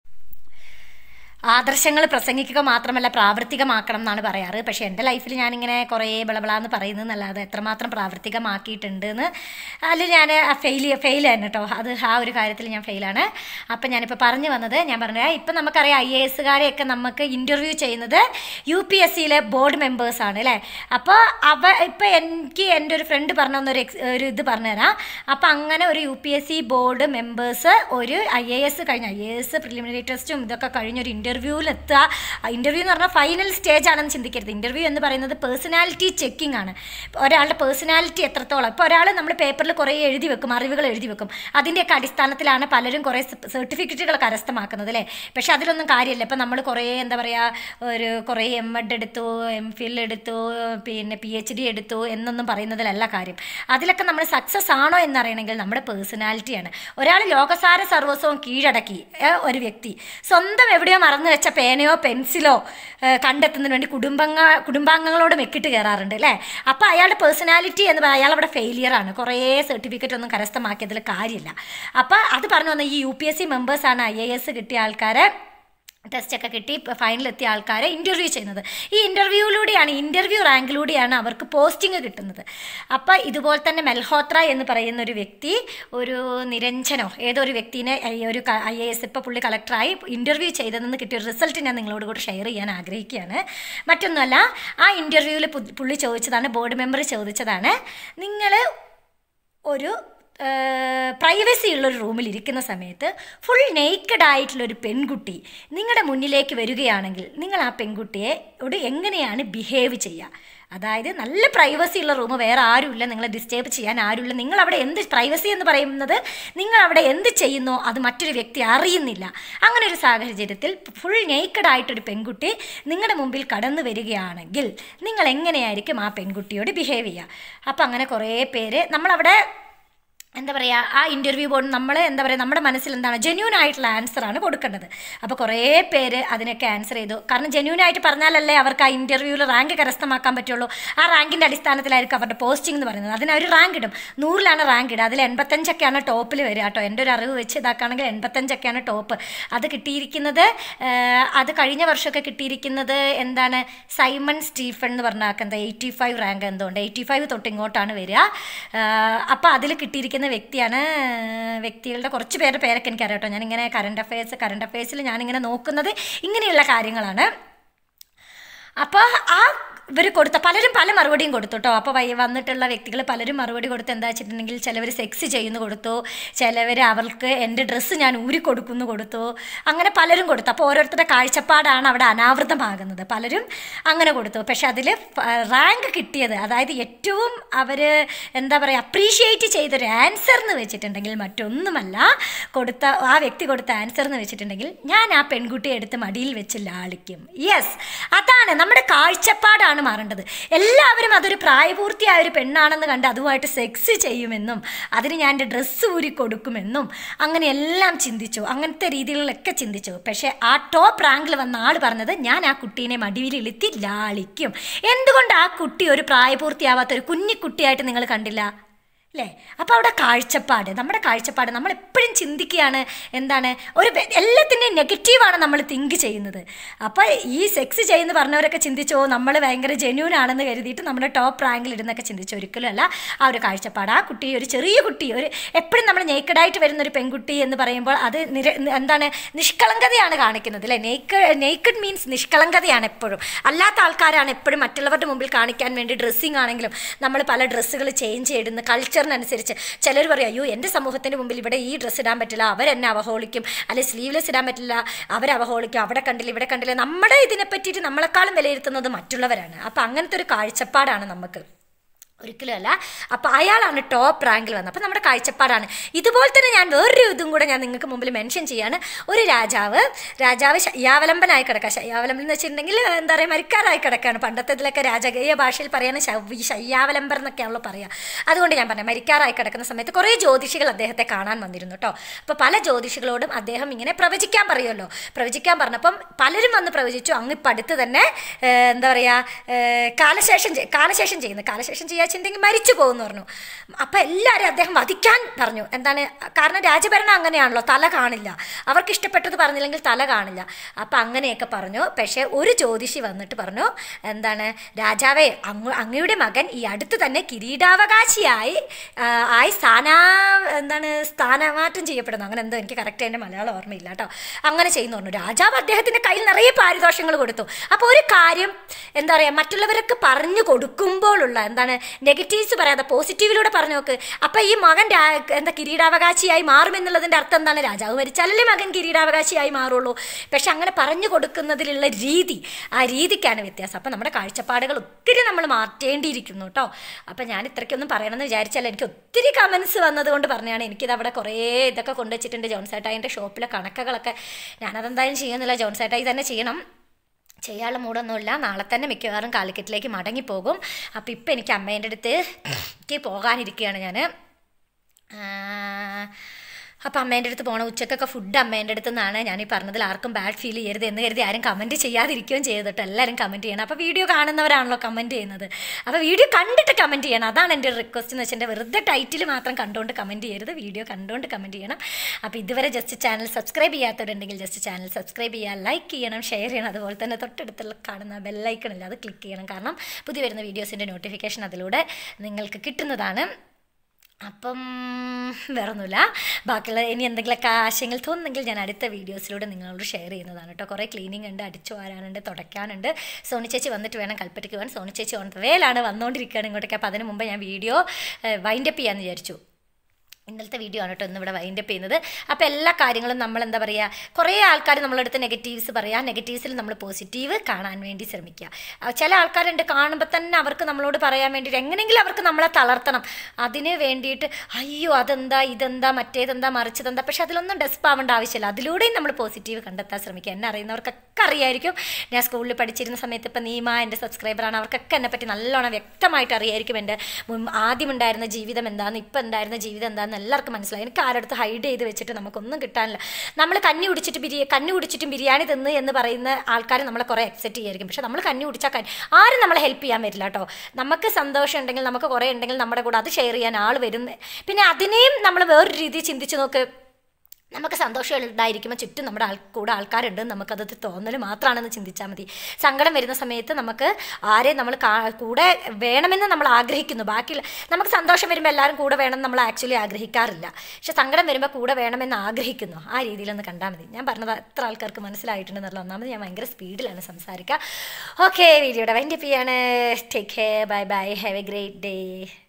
ആദർശങ്ങൾ പ്രസംഗിക്കുക മാത്രമല്ല പ്രാവർത്തികമാക്കണം എന്നാണ് പറയാറ് പക്ഷേ എൻ്റെ ലൈഫിൽ ഞാനിങ്ങനെ കുറേ ബളബളാന്ന് പറയുന്നതെന്നല്ലാതെ എത്രമാത്രം പ്രാവർത്തികമാക്കിയിട്ടുണ്ട് എന്ന് അതിൽ ഞാൻ ഫെയിൽ ഫെയിൽ തന്നെ കേട്ടോ അത് ആ ഒരു കാര്യത്തിൽ ഞാൻ ഫെയിലാണ് അപ്പം ഞാനിപ്പോൾ പറഞ്ഞു വന്നത് ഞാൻ പറഞ്ഞത് ഇപ്പം നമുക്കറിയാം ഐ എ എസുകാരെയൊക്കെ നമുക്ക് ഇൻ്റർവ്യൂ ചെയ്യുന്നത് യു പി എസ് സിയിലെ ബോർഡ് മെമ്പേഴ്സാണ് അല്ലേ അപ്പോൾ അവ ഇപ്പം എനിക്ക് എൻ്റെ ഒരു ഫ്രണ്ട് പറഞ്ഞു തന്നൊരു എക്സ് ഒരു ഇത് പറഞ്ഞുതരാം അപ്പം അങ്ങനെ ഒരു U P S C board members ഒരു ഐ എ എസ് കഴിഞ്ഞ ഐ എ എസ് പ്രിലിമിനറി ടെസ്റ്റും ഇതൊക്കെ കഴിഞ്ഞൊരു ഇൻ്റർവ്യൂവിൽ എത്തുക ഇൻ്റർവ്യൂ എന്ന് പറഞ്ഞാൽ ഫൈനൽ സ്റ്റേജ് ആണെന്ന് ചിന്തിക്കരുത് ഇൻ്റർവ്യൂ എന്ന് പറയുന്നത് പേഴ്സണാലിറ്റി ചെക്കിംഗ് ആണ് ഒരാളുടെ പേഴ്സണാലിറ്റി എത്രത്തോളം ഇപ്പോൾ ഒരാൾ നമ്മൾ പേപ്പറിൽ കുറേ എഴുതി വെക്കും അറിവുകൾ എഴുതി വെക്കും അതിൻ്റെയൊക്കെ അടിസ്ഥാനത്തിലാണ് പലരും കുറേ സർട്ടിഫിക്കറ്റുകൾ കരസ്ഥമാക്കുന്നത് അല്ലേ പക്ഷെ അതിലൊന്നും കാര്യമില്ല ഇപ്പം നമ്മൾ കുറേ എന്താ പറയുക ഒരു കുറേ എം എഡ് എടുത്തു എം ഫിൽ എടുത്തു പിന്നെ പി എച്ച് ഡി എടുത്തു എന്നൊന്നും പറയുന്നതിലല്ല കാര്യം അതിലൊക്കെ നമ്മൾ സക്സസ് ആണോ എന്നറിയണമെങ്കിൽ നമ്മുടെ പേഴ്സണാലിറ്റിയാണ് ഒരാൾ ലോകസാര സർവസ്വവും കീഴടക്കി ഏ, ഒരു വ്യക്തി സ്വന്തം എവിടെയോ മറന്നു വെച്ച പേനയോ പെൻസിലോ ഏ, കണ്ടെത്തുന്നതിന് വേണ്ടി കുടുംബങ്ങ കുടുംബാംഗങ്ങളോട് മെക്കിട്ട് കയറാറുണ്ട് അല്ലേ അപ്പോൾ അയാളുടെ പേഴ്സണാലിറ്റി എന്ന് പറയുന്നത് അയാൾ അവിടെ ഫെയിലിയർ ആണ് കുറേ സർട്ടിഫിക്കറ്റ് ഒന്നും കരസ്ഥമാക്കിയതിൽ കാര്യമില്ല അപ്പോൾ അത് പറഞ്ഞു വന്ന ഈ യു പി എസ് സി മെമ്പേഴ്സാണ് ഐ എ എസ് കിട്ടിയ ആൾക്കാരെ ടെസ്റ്റൊക്കെ കിട്ടി ഫൈനലെത്തിയ ആൾക്കാരെ ഇൻ്റർവ്യൂ ചെയ്യുന്നത് ഈ ഇൻ്റർവ്യൂവിലൂടെയാണ് ഇൻ്റർവ്യൂ റാങ്കിലൂടെയാണ് അവർക്ക് പോസ്റ്റിംഗ് കിട്ടുന്നത് അപ്പോൾ ഇതുപോലെ തന്നെ മെൽഹോത്ര എന്ന് പറയുന്ന ഒരു വ്യക്തി ഒരു നിരഞ്ജനോ ഏതോ ഒരു വ്യക്തിനെ ഈ ഒരു ഐ എ എസ് ഇപ്പോൾ പുള്ളി കളക്ടറായി ഇൻ്റർവ്യൂ ചെയ്തതെന്ന് കിട്ടിയ ഒരു റിസൾട്ട് ഞാൻ നിങ്ങളോട് കൂടി ഷെയർ ചെയ്യാൻ ആഗ്രഹിക്കുകയാണ് മറ്റൊന്നുമല്ല ആ ഇൻ്റർവ്യൂവിൽ പുള്ളി ചോദിച്ചതാണ് ബോർഡ് മെമ്പർ ചോദിച്ചതാണ് നിങ്ങൾ ഒരു പ്രൈവസി ഉള്ളൊരു റൂമിൽ ഇരിക്കുന്ന സമയത്ത് ഫുൾ നേക്കഡ് ആയിട്ടുള്ളൊരു പെൺകുട്ടി നിങ്ങളുടെ മുന്നിലേക്ക് വരികയാണെങ്കിൽ നിങ്ങൾ ആ പെൺകുട്ടിയോട് എങ്ങനെയാണ് ബിഹേവ് ചെയ്യുക അതായത് നല്ല പ്രൈവസി ഉള്ള റൂം വേറെ ആരുമില്ല നിങ്ങളെ ഡിസ്റ്റർബ് ചെയ്യാൻ ആരുമില്ല നിങ്ങൾ അവിടെ എന്ത് പ്രൈവസി എന്ന് പറയുന്നത് നിങ്ങൾ അവിടെ എന്ത് ചെയ്യുന്നോ അത് മറ്റൊരു വ്യക്തി അറിയുന്നില്ല അങ്ങനെ ഒരു സാഹചര്യത്തിൽ ഫുൾ നേക്കഡ് ആയിട്ടൊരു പെൺകുട്ടി നിങ്ങളുടെ മുമ്പിൽ കടന്നു വരികയാണെങ്കിൽ നിങ്ങൾ എങ്ങനെയായിരിക്കും ആ പെൺകുട്ടിയോട് ബിഹേവ് ചെയ്യുക അപ്പം അങ്ങനെ കുറേ പേര് നമ്മളവിടെ എന്താ പറയുക ആ ഇൻ്റർവ്യൂ ബോർഡ് നമ്മൾ എന്താ പറയുക നമ്മുടെ മനസ്സിൽ എന്താണ് ജെന്യൂൻ ആയിട്ടുള്ള ആൻസറാണ് കൊടുക്കേണ്ടത് അപ്പോൾ കുറേ പേര് അതിനൊക്കെ ആൻസർ ചെയ്തു കാരണം ജെന്യൂൻ ആയിട്ട് പറഞ്ഞാലല്ലേ അവർക്ക് ആ ഇൻ്റർവ്യൂവിൽ റാങ്ക് കരസ്ഥമാക്കാൻ പറ്റുള്ളൂ ആ റാങ്കിൻ്റെ അടിസ്ഥാനത്തിലായിരിക്കും അവരുടെ പോസ്റ്റിംഗ് എന്ന് പറയുന്നത് അതിന് അവർ റാങ്ക് ഇടും നൂറിലാണ് റാങ്ക് ഇടുക അതിൽ എൺപത്തഞ്ചൊക്കെയാണ് ടോപ്പിൽ വരിക കേട്ടോ എൻ്റെ ഒരു അറിവ് വെച്ച് ഇതാക്കുകയാണെങ്കിൽ എൺപത്തഞ്ചൊക്കെയാണ് ടോപ്പ് അത് കിട്ടിയിരിക്കുന്നത് ആ, അത് കഴിഞ്ഞ വർഷമൊക്കെ കിട്ടിയിരിക്കുന്നത് എന്താണ് സൈമൺ സ്റ്റീഫൻ എന്ന് പറഞ്ഞ ആൾക്ക് എന്താ എയ്റ്റി ഫൈവ് റാങ്ക് എന്തുകൊണ്ട് എയ്റ്റി ഫൈവ് തൊട്ട് ഇങ്ങോട്ടാണ് വരിക അപ്പോൾ അതിൽ കിട്ടിയിരിക്കുന്ന വ്യക്തിയാണ് വ്യക്തികളുടെ കുറച്ച് പേരുടെ പേരൊക്കെ എനിക്കറിയാം കേട്ടോ ഞാനിങ്ങനെ കറണ്ട് അഫയേഴ്സ് കറണ്ട് അഫയേഴ്സിൽ ഞാനിങ്ങനെ നോക്കുന്നത് ഇങ്ങനെയുള്ള കാര്യങ്ങളാണ് അപ്പോൾ ആ ഇവർ കൊടുത്ത പലരും പല മറുപടിയും കൊടുത്തു കേട്ടോ അപ്പോൾ വൈ വന്നിട്ടുള്ള വ്യക്തികൾ പലരും മറുപടി കൊടുത്ത് എന്താ വെച്ചിട്ടുണ്ടെങ്കിൽ ചിലവർ സെക്സ് ചെയ്യുന്നു കൊടുത്തു ചിലവർ അവർക്ക് എൻ്റെ ഡ്രസ്സ് ഞാൻ ഊരി കൊടുക്കുന്നു കൊടുത്തു അങ്ങനെ പലരും കൊടുത്തു അപ്പോൾ ഓരോരുത്തരുടെ കാഴ്ചപ്പാടാണ് അവിടെ അനാവൃതമാകുന്നത് പലരും അങ്ങനെ കൊടുത്തു പക്ഷെ അതിൽ റാങ്ക് കിട്ടിയത് അതായത് ഏറ്റവും അവർ എന്താ പറയുക അപ്രീഷിയേറ്റ് ചെയ്തൊരു ആൻസർ എന്ന് വെച്ചിട്ടുണ്ടെങ്കിൽ മറ്റൊന്നുമല്ല കൊടുത്ത ആ വ്യക്തി കൊടുത്ത ആൻസർ എന്ന് വെച്ചിട്ടുണ്ടെങ്കിൽ ഞാൻ ആ പെൺകുട്ടിയെ എടുത്ത് മടിയിൽ വെച്ച് ലാളിക്കും യെസ് അതാണ് നമ്മുടെ കാഴ്ചപ്പാടാണ് മാറേണ്ടത് എല്ലാവരും അതൊരു പ്രായപൂർത്തിയായ ഒരു പെണ്ണാണെന്ന് കണ്ട് അതുമായിട്ട് സെക്സ് ചെയ്യുമെന്നും അതിന് ഞാൻ എൻ്റെ ഡ്രസ്സ് ഊരി കൊടുക്കുമെന്നും അങ്ങനെ എല്ലാം ചിന്തിച്ചു അങ്ങനത്തെ രീതികളിലൊക്കെ ചിന്തിച്ചു പക്ഷേ ആ ടോപ്പ് റാങ്കിൽ വന്ന ആൾ പറഞ്ഞത് ഞാൻ ആ കുട്ടീനെ മടിവിലിരുത്തി ലാളിക്കും എന്തുകൊണ്ട് ആ കുട്ടി ഒരു പ്രായപൂർത്തിയാവാത്ത ഒരു കുഞ്ഞിക്കുട്ടിയായിട്ട് നിങ്ങൾ കണ്ടില്ല അല്ലേ അപ്പോൾ അവിടെ കാഴ്ചപ്പാട് നമ്മുടെ കാഴ്ചപ്പാട് നമ്മൾ എപ്പോഴും ചിന്തിക്കുകയാണ് എന്താണ് ഒരു വെ- എല്ലാത്തിൻ്റെയും നെഗറ്റീവാണ് നമ്മൾ തിങ്ക് ചെയ്യുന്നത് അപ്പോൾ ഈ സെക്സ് ചെയ്യുന്ന പറഞ്ഞവരൊക്കെ ചിന്തിച്ചോ നമ്മൾ ഭയങ്കര ജെന്യൂൻ ആണെന്ന് കരുതിയിട്ട് നമ്മുടെ ടോപ്പ് റാങ്കിൽ ഇരുന്നൊക്കെ ചിന്തിച്ചു ഒരിക്കലും അല്ല ആ ഒരു കാഴ്ചപ്പാട് ആ കുട്ടി ഒരു ചെറിയ കുട്ടി ഒരു എപ്പോഴും നമ്മൾ നേക്കഡായിട്ട് വരുന്ന ഒരു പെൺകുട്ടി എന്ന് പറയുമ്പോൾ അത് നിര എന്താണ് നിഷ്കളങ്കതയാണ് കാണിക്കുന്നത് അല്ലേ നേക്ക നേക്കഡ് മീൻസ് നിഷ്കളങ്കതയാണ് എപ്പോഴും അല്ലാത്ത ആൾക്കാരാണ് എപ്പോഴും മറ്റുള്ളവരുടെ മുമ്പിൽ കാണിക്കാൻ വേണ്ടി ഡ്രസ്സിങ് ആണെങ്കിലും നമ്മൾ പല ഡ്രസ്സുകൾ ചേഞ്ച് ചെയ്യുന്ന കൾച്ചറിനനുസരിച്ച് ചിലർ പറയും അയ്യോ എൻ്റെ സമൂഹത്തിൻ്റെ മുമ്പിൽ ഇവിടെ ഈ ഡ്രസ്സ് ഇടാൻ പറ്റില്ല അവരെന്നെ അവഹോളിക്കും അല്ലെ സ്ലീവ്ലെസ് ഇടാൻ പറ്റില്ല അവർ അവഹോളിക്കും അവിടെ കണ്ടില്ല ഇവിടെ കണ്ടില്ല നമ്മുടെ ഇതിനെ പറ്റിയിട്ട് നമ്മളെക്കാളും വിലയിരുത്തുന്നത് മറ്റുള്ളവരാണ് അപ്പം അങ്ങനത്തെ ഒരു കാഴ്ചപ്പാടാണ് നമുക്ക് ഒരിക്കലും അല്ല അപ്പോൾ അയാളാണ് ടോപ്പ് റാങ്കിൽ വന്നത് അപ്പോൾ നമ്മുടെ കാഴ്ചപ്പാടാണ് ഇതുപോലെ തന്നെ ഞാൻ വേറൊരു ഇതും കൂടെ ഞാൻ നിങ്ങൾക്ക് മുമ്പിൽ മെൻഷൻ ചെയ്യാണ് ഒരു രാജാവ് രാജാവ് ശയ്യാവലംബനായി കിടക്കുക ശയ്യാവലംബൻ എന്ന് വെച്ചിട്ടുണ്ടെങ്കിൽ എന്താ പറയുക മരിക്കാറായി കിടക്കുകയാണ് പണ്ടത്തെ ഇതിലൊക്കെ രാജകീയ ഭാഷയിൽ പറയുന്ന ശവ്വി ശയ്യാവലംബർ എന്നൊക്കെയാണല്ലോ പറയുക അതുകൊണ്ട് ഞാൻ പറയാം മരിക്കാറായി കിടക്കുന്ന സമയത്ത് കുറേ ജ്യോതിഷികൾ അദ്ദേഹത്തെ കാണാൻ വന്നിരുന്നു കേട്ടോ അപ്പോൾ പല ജ്യോതിഷികളോടും അദ്ദേഹം ഇങ്ങനെ പ്രവചിക്കാൻ പറയുമല്ലോ പ്രവചിക്കാൻ പറഞ്ഞപ്പം പലരും വന്ന് പ്രവചിച്ചു അങ്ങ് ഇപ്പം അടുത്ത് തന്നെ ഏഹ്, എന്താ പറയുക ഏഹ്, കാലശേഷം ചെയ്- കാലശേഷം ചെയ്യുന്നു കാലശേഷം ചെയ്യാച്ചിട്ടുണ്ടെങ്കിൽ മരിച്ചു പോകുമെന്ന് പറഞ്ഞു അപ്പം എല്ലാവരും അദ്ദേഹം വധിക്കാൻ പറഞ്ഞു എന്താണ് കാരണം രാജഭരണം അങ്ങനെയാണല്ലോ തല കാണില്ല അവർക്ക് ഇഷ്ടപ്പെട്ടത് പറഞ്ഞില്ലെങ്കിൽ തല കാണില്ല അപ്പം അങ്ങനെയൊക്കെ പറഞ്ഞു പക്ഷേ ഒരു ജ്യോതിഷി വന്നിട്ട് പറഞ്ഞു എന്താണ് രാജാവേ അങ്ങ് അങ്ങയുടെ മകൻ ഈ അടുത്ത് തന്നെ കിരീടാവകാശിയായി ആ, ആയി സ്ഥാനാ എന്താണ് സ്ഥാനമാറ്റം ചെയ്യപ്പെടുന്നു അങ്ങനെ എന്തോ എനിക്ക് കറക്റ്റ് അതിൻ്റെ മലയാളം ഓർമ്മയില്ല കേട്ടോ അങ്ങനെ ചെയ്യുന്നു പറഞ്ഞു രാജാവ് അദ്ദേഹത്തിൻ്റെ കയ്യിൽ നിറയെ പാരിതോഷങ്ങൾ കൊടുത്തു അപ്പോൾ ഒരു കാര്യം എന്താ പറയുക മറ്റുള്ളവർക്ക് പറഞ്ഞു കൊടുക്കുമ്പോഴുള്ള എന്താണ് നെഗറ്റീവ്സ് പറയാതെ പോസിറ്റീവിലൂടെ പറഞ്ഞു നോക്ക് അപ്പം ഈ മകൻ രാ എന്താ കിരീടാവകാശിയായി മാറുമെന്നുള്ളതിൻ്റെ അർത്ഥം എന്താണ് രാജാവ് മരിച്ചാലല്ലേ മകൻ കിരീടാവകാശിയായി മാറുള്ളൂ പക്ഷെ അങ്ങനെ പറഞ്ഞു കൊടുക്കുന്നതിലുള്ള രീതി ആ രീതിക്കാണ് വ്യത്യാസം അപ്പം നമ്മുടെ കാഴ്ചപ്പാടുകൾ ഒത്തിരി നമ്മൾ മാറ്റേണ്ടിയിരിക്കുന്നു കേട്ടോ അപ്പം ഞാൻ ഇത്രയ്ക്കൊന്നും പറയണമെന്ന് വിചാരിച്ചാൽ എനിക്ക് ഒത്തിരി കമൻസ് വന്നതുകൊണ്ട് പറഞ്ഞാണ് എനിക്കിത് അവിടെ കുറേ ഇതൊക്കെ കൊണ്ടുവച്ചിട്ടുണ്ട് ജോൺസേട്ടായിൻ്റെ ഷോപ്പിലെ കണക്കുകളൊക്കെ ഞാനതെന്തായാലും ചെയ്യുന്നില്ല ജോൺസേട്ടായി തന്നെ ചെയ്യണം ചെയ്യാനുള്ള മൂടൊന്നുമില്ല നാളെ തന്നെ മിക്കവാറും കാലിക്കറ്റിലേക്ക് മടങ്ങിപ്പോകും അപ്പോൾ ഇപ്പം എനിക്ക് അമ്മേൻ്റെ അടുത്ത് എനിക്ക് പോകാനിരിക്കുകയാണ് ഞാൻ അപ്പോൾ അമ്മേൻ്റെ അടുത്ത് പോകണം ഉച്ചക്കൊക്കെ ഫുഡ് അമ്മേൻ്റെ അടുത്ത് നിന്നാണ് ഞാൻ ഈ പറഞ്ഞതിൽ ആർക്കും ബാഡ് ഫീൽ ചെയ്യരുത് എന്ന് കരുതി ആരും കമൻറ്റ് ചെയ്യാതിരിക്കുകയും ചെയ്തിട്ട് എല്ലാവരും കമൻറ്റ് ചെയ്യണം അപ്പോൾ വീഡിയോ കാണുന്നവരാണല്ലോ കമൻറ്റ് ചെയ്യുന്നത് അപ്പോൾ വീഡിയോ കണ്ടിട്ട് കമൻറ്റ് ചെയ്യണം അതാണ് എൻ്റെ റിക്വസ്റ്റ് എന്ന് വെച്ചാൽ വെറുതെ ടൈറ്റിൽ മാത്രം കണ്ടുകൊണ്ട് കമൻറ്റ് ചെയ്യരുത് വീഡിയോ കണ്ടുകൊണ്ട് കമൻറ്റ് ചെയ്യണം അപ്പോൾ ഇതുവരെ ജസ്റ്റ് ചാനൽ സബ്സ്ക്രൈബ് ചെയ്യാത്തവരുണ്ടെങ്കിൽ ജസ്റ്റ് ചാനൽ സബ്സ്ക്രൈബ് ചെയ്യുക ലൈക്ക് ചെയ്യണം ഷെയർ ചെയ്യണം അതുപോലെ തന്നെ തൊട്ടടുത്തുള്ള കാണുന്ന ബെല്ലൈക്കണില്ല അത് ക്ലിക്ക് ചെയ്യണം കാരണം പുതിയ വരുന്ന വീഡിയോസിൻ്റെ നോട്ടിഫിക്കേഷൻ അതിലൂടെ നിങ്ങൾക്ക് കിട്ടുന്നതാണ് അപ്പം വേറൊന്നുമില്ല ബാക്കിയുള്ള ഇനി എന്തെങ്കിലുമൊക്കെ ആശയങ്ങൾ തോന്നുന്നെങ്കിൽ ഞാൻ അടുത്ത വീഡിയോസിലൂടെ നിങ്ങളോട് ഷെയർ ചെയ്യുന്നതാണ് കേട്ടോ കുറേ ക്ലീനിങ് ഉണ്ട് അടിച്ചു വാരാനുണ്ട് തുടയ്ക്കാനുണ്ട് സോണി ചേച്ചി വന്നിട്ട് വേണം കൽപ്പറ്റയ്ക്ക് പോകാൻ സോണി ചേച്ചി ഓൺ വേലാണ് വന്നുകൊണ്ടിരിക്കുകയാണ് ഇങ്ങോട്ടേക്ക് അപ്പോൾ അതിന് മുമ്പ് ഞാൻ വീഡിയോ വൈൻഡപ്പ് ചെയ്യാമെന്ന് വിചാരിച്ചു ഇന്നലത്തെ വീഡിയോ ആണ് കേട്ടോ ഇന്നിവിടെ വൈൻഡപ്പ് ചെയ്യുന്നത് അപ്പോൾ എല്ലാ കാര്യങ്ങളും നമ്മൾ എന്താ പറയുക കുറേ ആൾക്കാർ നമ്മളടുത്ത് നെഗറ്റീവ്സ് പറയാം നെഗറ്റീവ്സിൽ നമ്മൾ പോസിറ്റീവ് കാണാൻ വേണ്ടി ശ്രമിക്കുക ആ, ചില ആൾക്കാരുണ്ട് കാണുമ്പോൾ തന്നെ അവർക്ക് നമ്മളോട് പറയാൻ വേണ്ടിയിട്ട് എങ്ങനെയെങ്കിലും അവർക്ക് നമ്മളെ തളർത്തണം അതിന് വേണ്ടിയിട്ട് അയ്യോ അതെന്താ ഇതെന്താ മറ്റേതെന്താ മറിച്ചതെന്താ പക്ഷെ അതിലൊന്നും ഡെസ്പ് ആവേണ്ട ആവശ്യമില്ല അതിലൂടെയും നമ്മൾ പോസിറ്റീവ് കണ്ടെത്താൻ ശ്രമിക്കുക എന്നെ അറിയുന്നവർക്കൊക്കെ അറിയായിരിക്കും ഞാൻ സ്കൂളിൽ പഠിച്ചിരുന്ന സമയത്ത് ഇപ്പം നീമ എൻ്റെ സബ്സ്ക്രൈബറാണ് അവർക്കൊക്കെ എന്നെ പറ്റി നല്ലോണം വ്യക്തമായിട്ട് അറിയായിരിക്കും എൻ്റെ മുൻ- ആദ്യം ഉണ്ടായിരുന്ന ജീവിതം എന്താണെന്ന് ഇപ്പം ഉണ്ടായിരുന്ന ജീവിതം എന്താണെന്ന് എല്ലാവർക്കും മനസ്സിലായി എനിക്ക് ആരടുത്ത് ഹൈഡ് ചെയ്ത് വെച്ചിട്ട് നമുക്കൊന്നും കിട്ടാനില്ല നമ്മൾ കഞ്ഞി കുടിച്ചിട്ട് ബിരിയാണി കഞ്ഞി കുടിച്ചിട്ടും ബിരിയാണി തിന്ന് എന്ന് പറയുന്ന ആൾക്കാർ നമ്മളെ കുറേ അക്സെപ്റ്റ് ചെയ്യായിരിക്കും പക്ഷെ നമ്മൾ കഞ്ഞി കുടിച്ചാൽ കഞ്ഞി ആരും നമ്മളെ ഹെൽപ്പ് ചെയ്യാൻ വരില്ല കേട്ടോ നമുക്ക് സന്തോഷം ഉണ്ടെങ്കിൽ നമുക്ക് കുറേ ഉണ്ടെങ്കിൽ നമ്മുടെ കൂടെ അത് ഷെയർ ചെയ്യാൻ ആൾ വരുന്നത് പിന്നെ അതിനെയും നമ്മൾ വേറൊരു രീതിയിൽ ചിന്തിച്ച് നോക്ക് നമുക്ക് സന്തോഷം ഉണ്ടായിരിക്കുമ്പോൾ ചുറ്റും നമ്മുടെ ആൾ കൂടെ ആൾക്കാരുണ്ട് നമുക്കത് തോന്നൽ മാത്രമാണെന്ന് ചിന്തിച്ചാൽ മതി സങ്കടം വരുന്ന സമയത്ത് നമുക്ക് ആരെയും നമ്മൾ കാ- കൂടെ വേണമെന്ന് നമ്മൾ ആഗ്രഹിക്കുന്നു ബാക്കിയുള്ള നമുക്ക് സന്തോഷം വരുമ്പോൾ എല്ലാവരും കൂടെ വേണമെന്ന് നമ്മൾ ആക്ച്വലി ആഗ്രഹിക്കാറില്ല പക്ഷെ സങ്കടം വരുമ്പോൾ കൂടെ വേണമെന്ന് ആഗ്രഹിക്കുന്നു ആ രീതിയിലൊന്ന് കണ്ടാൽ മതി ഞാൻ പറഞ്ഞത് എത്ര ആൾക്കാർക്ക് മനസ്സിലായിട്ടുണ്ടെന്നുള്ള ഒന്നാമത് ഞാൻ ഭയങ്കര സ്പീഡിലാണ് സംസാരിക്കുക ഓക്കെ വീഡിയോയുടെ വൈൻഡപ്പ് ചെയ്യാണ് take care bye bye have a great day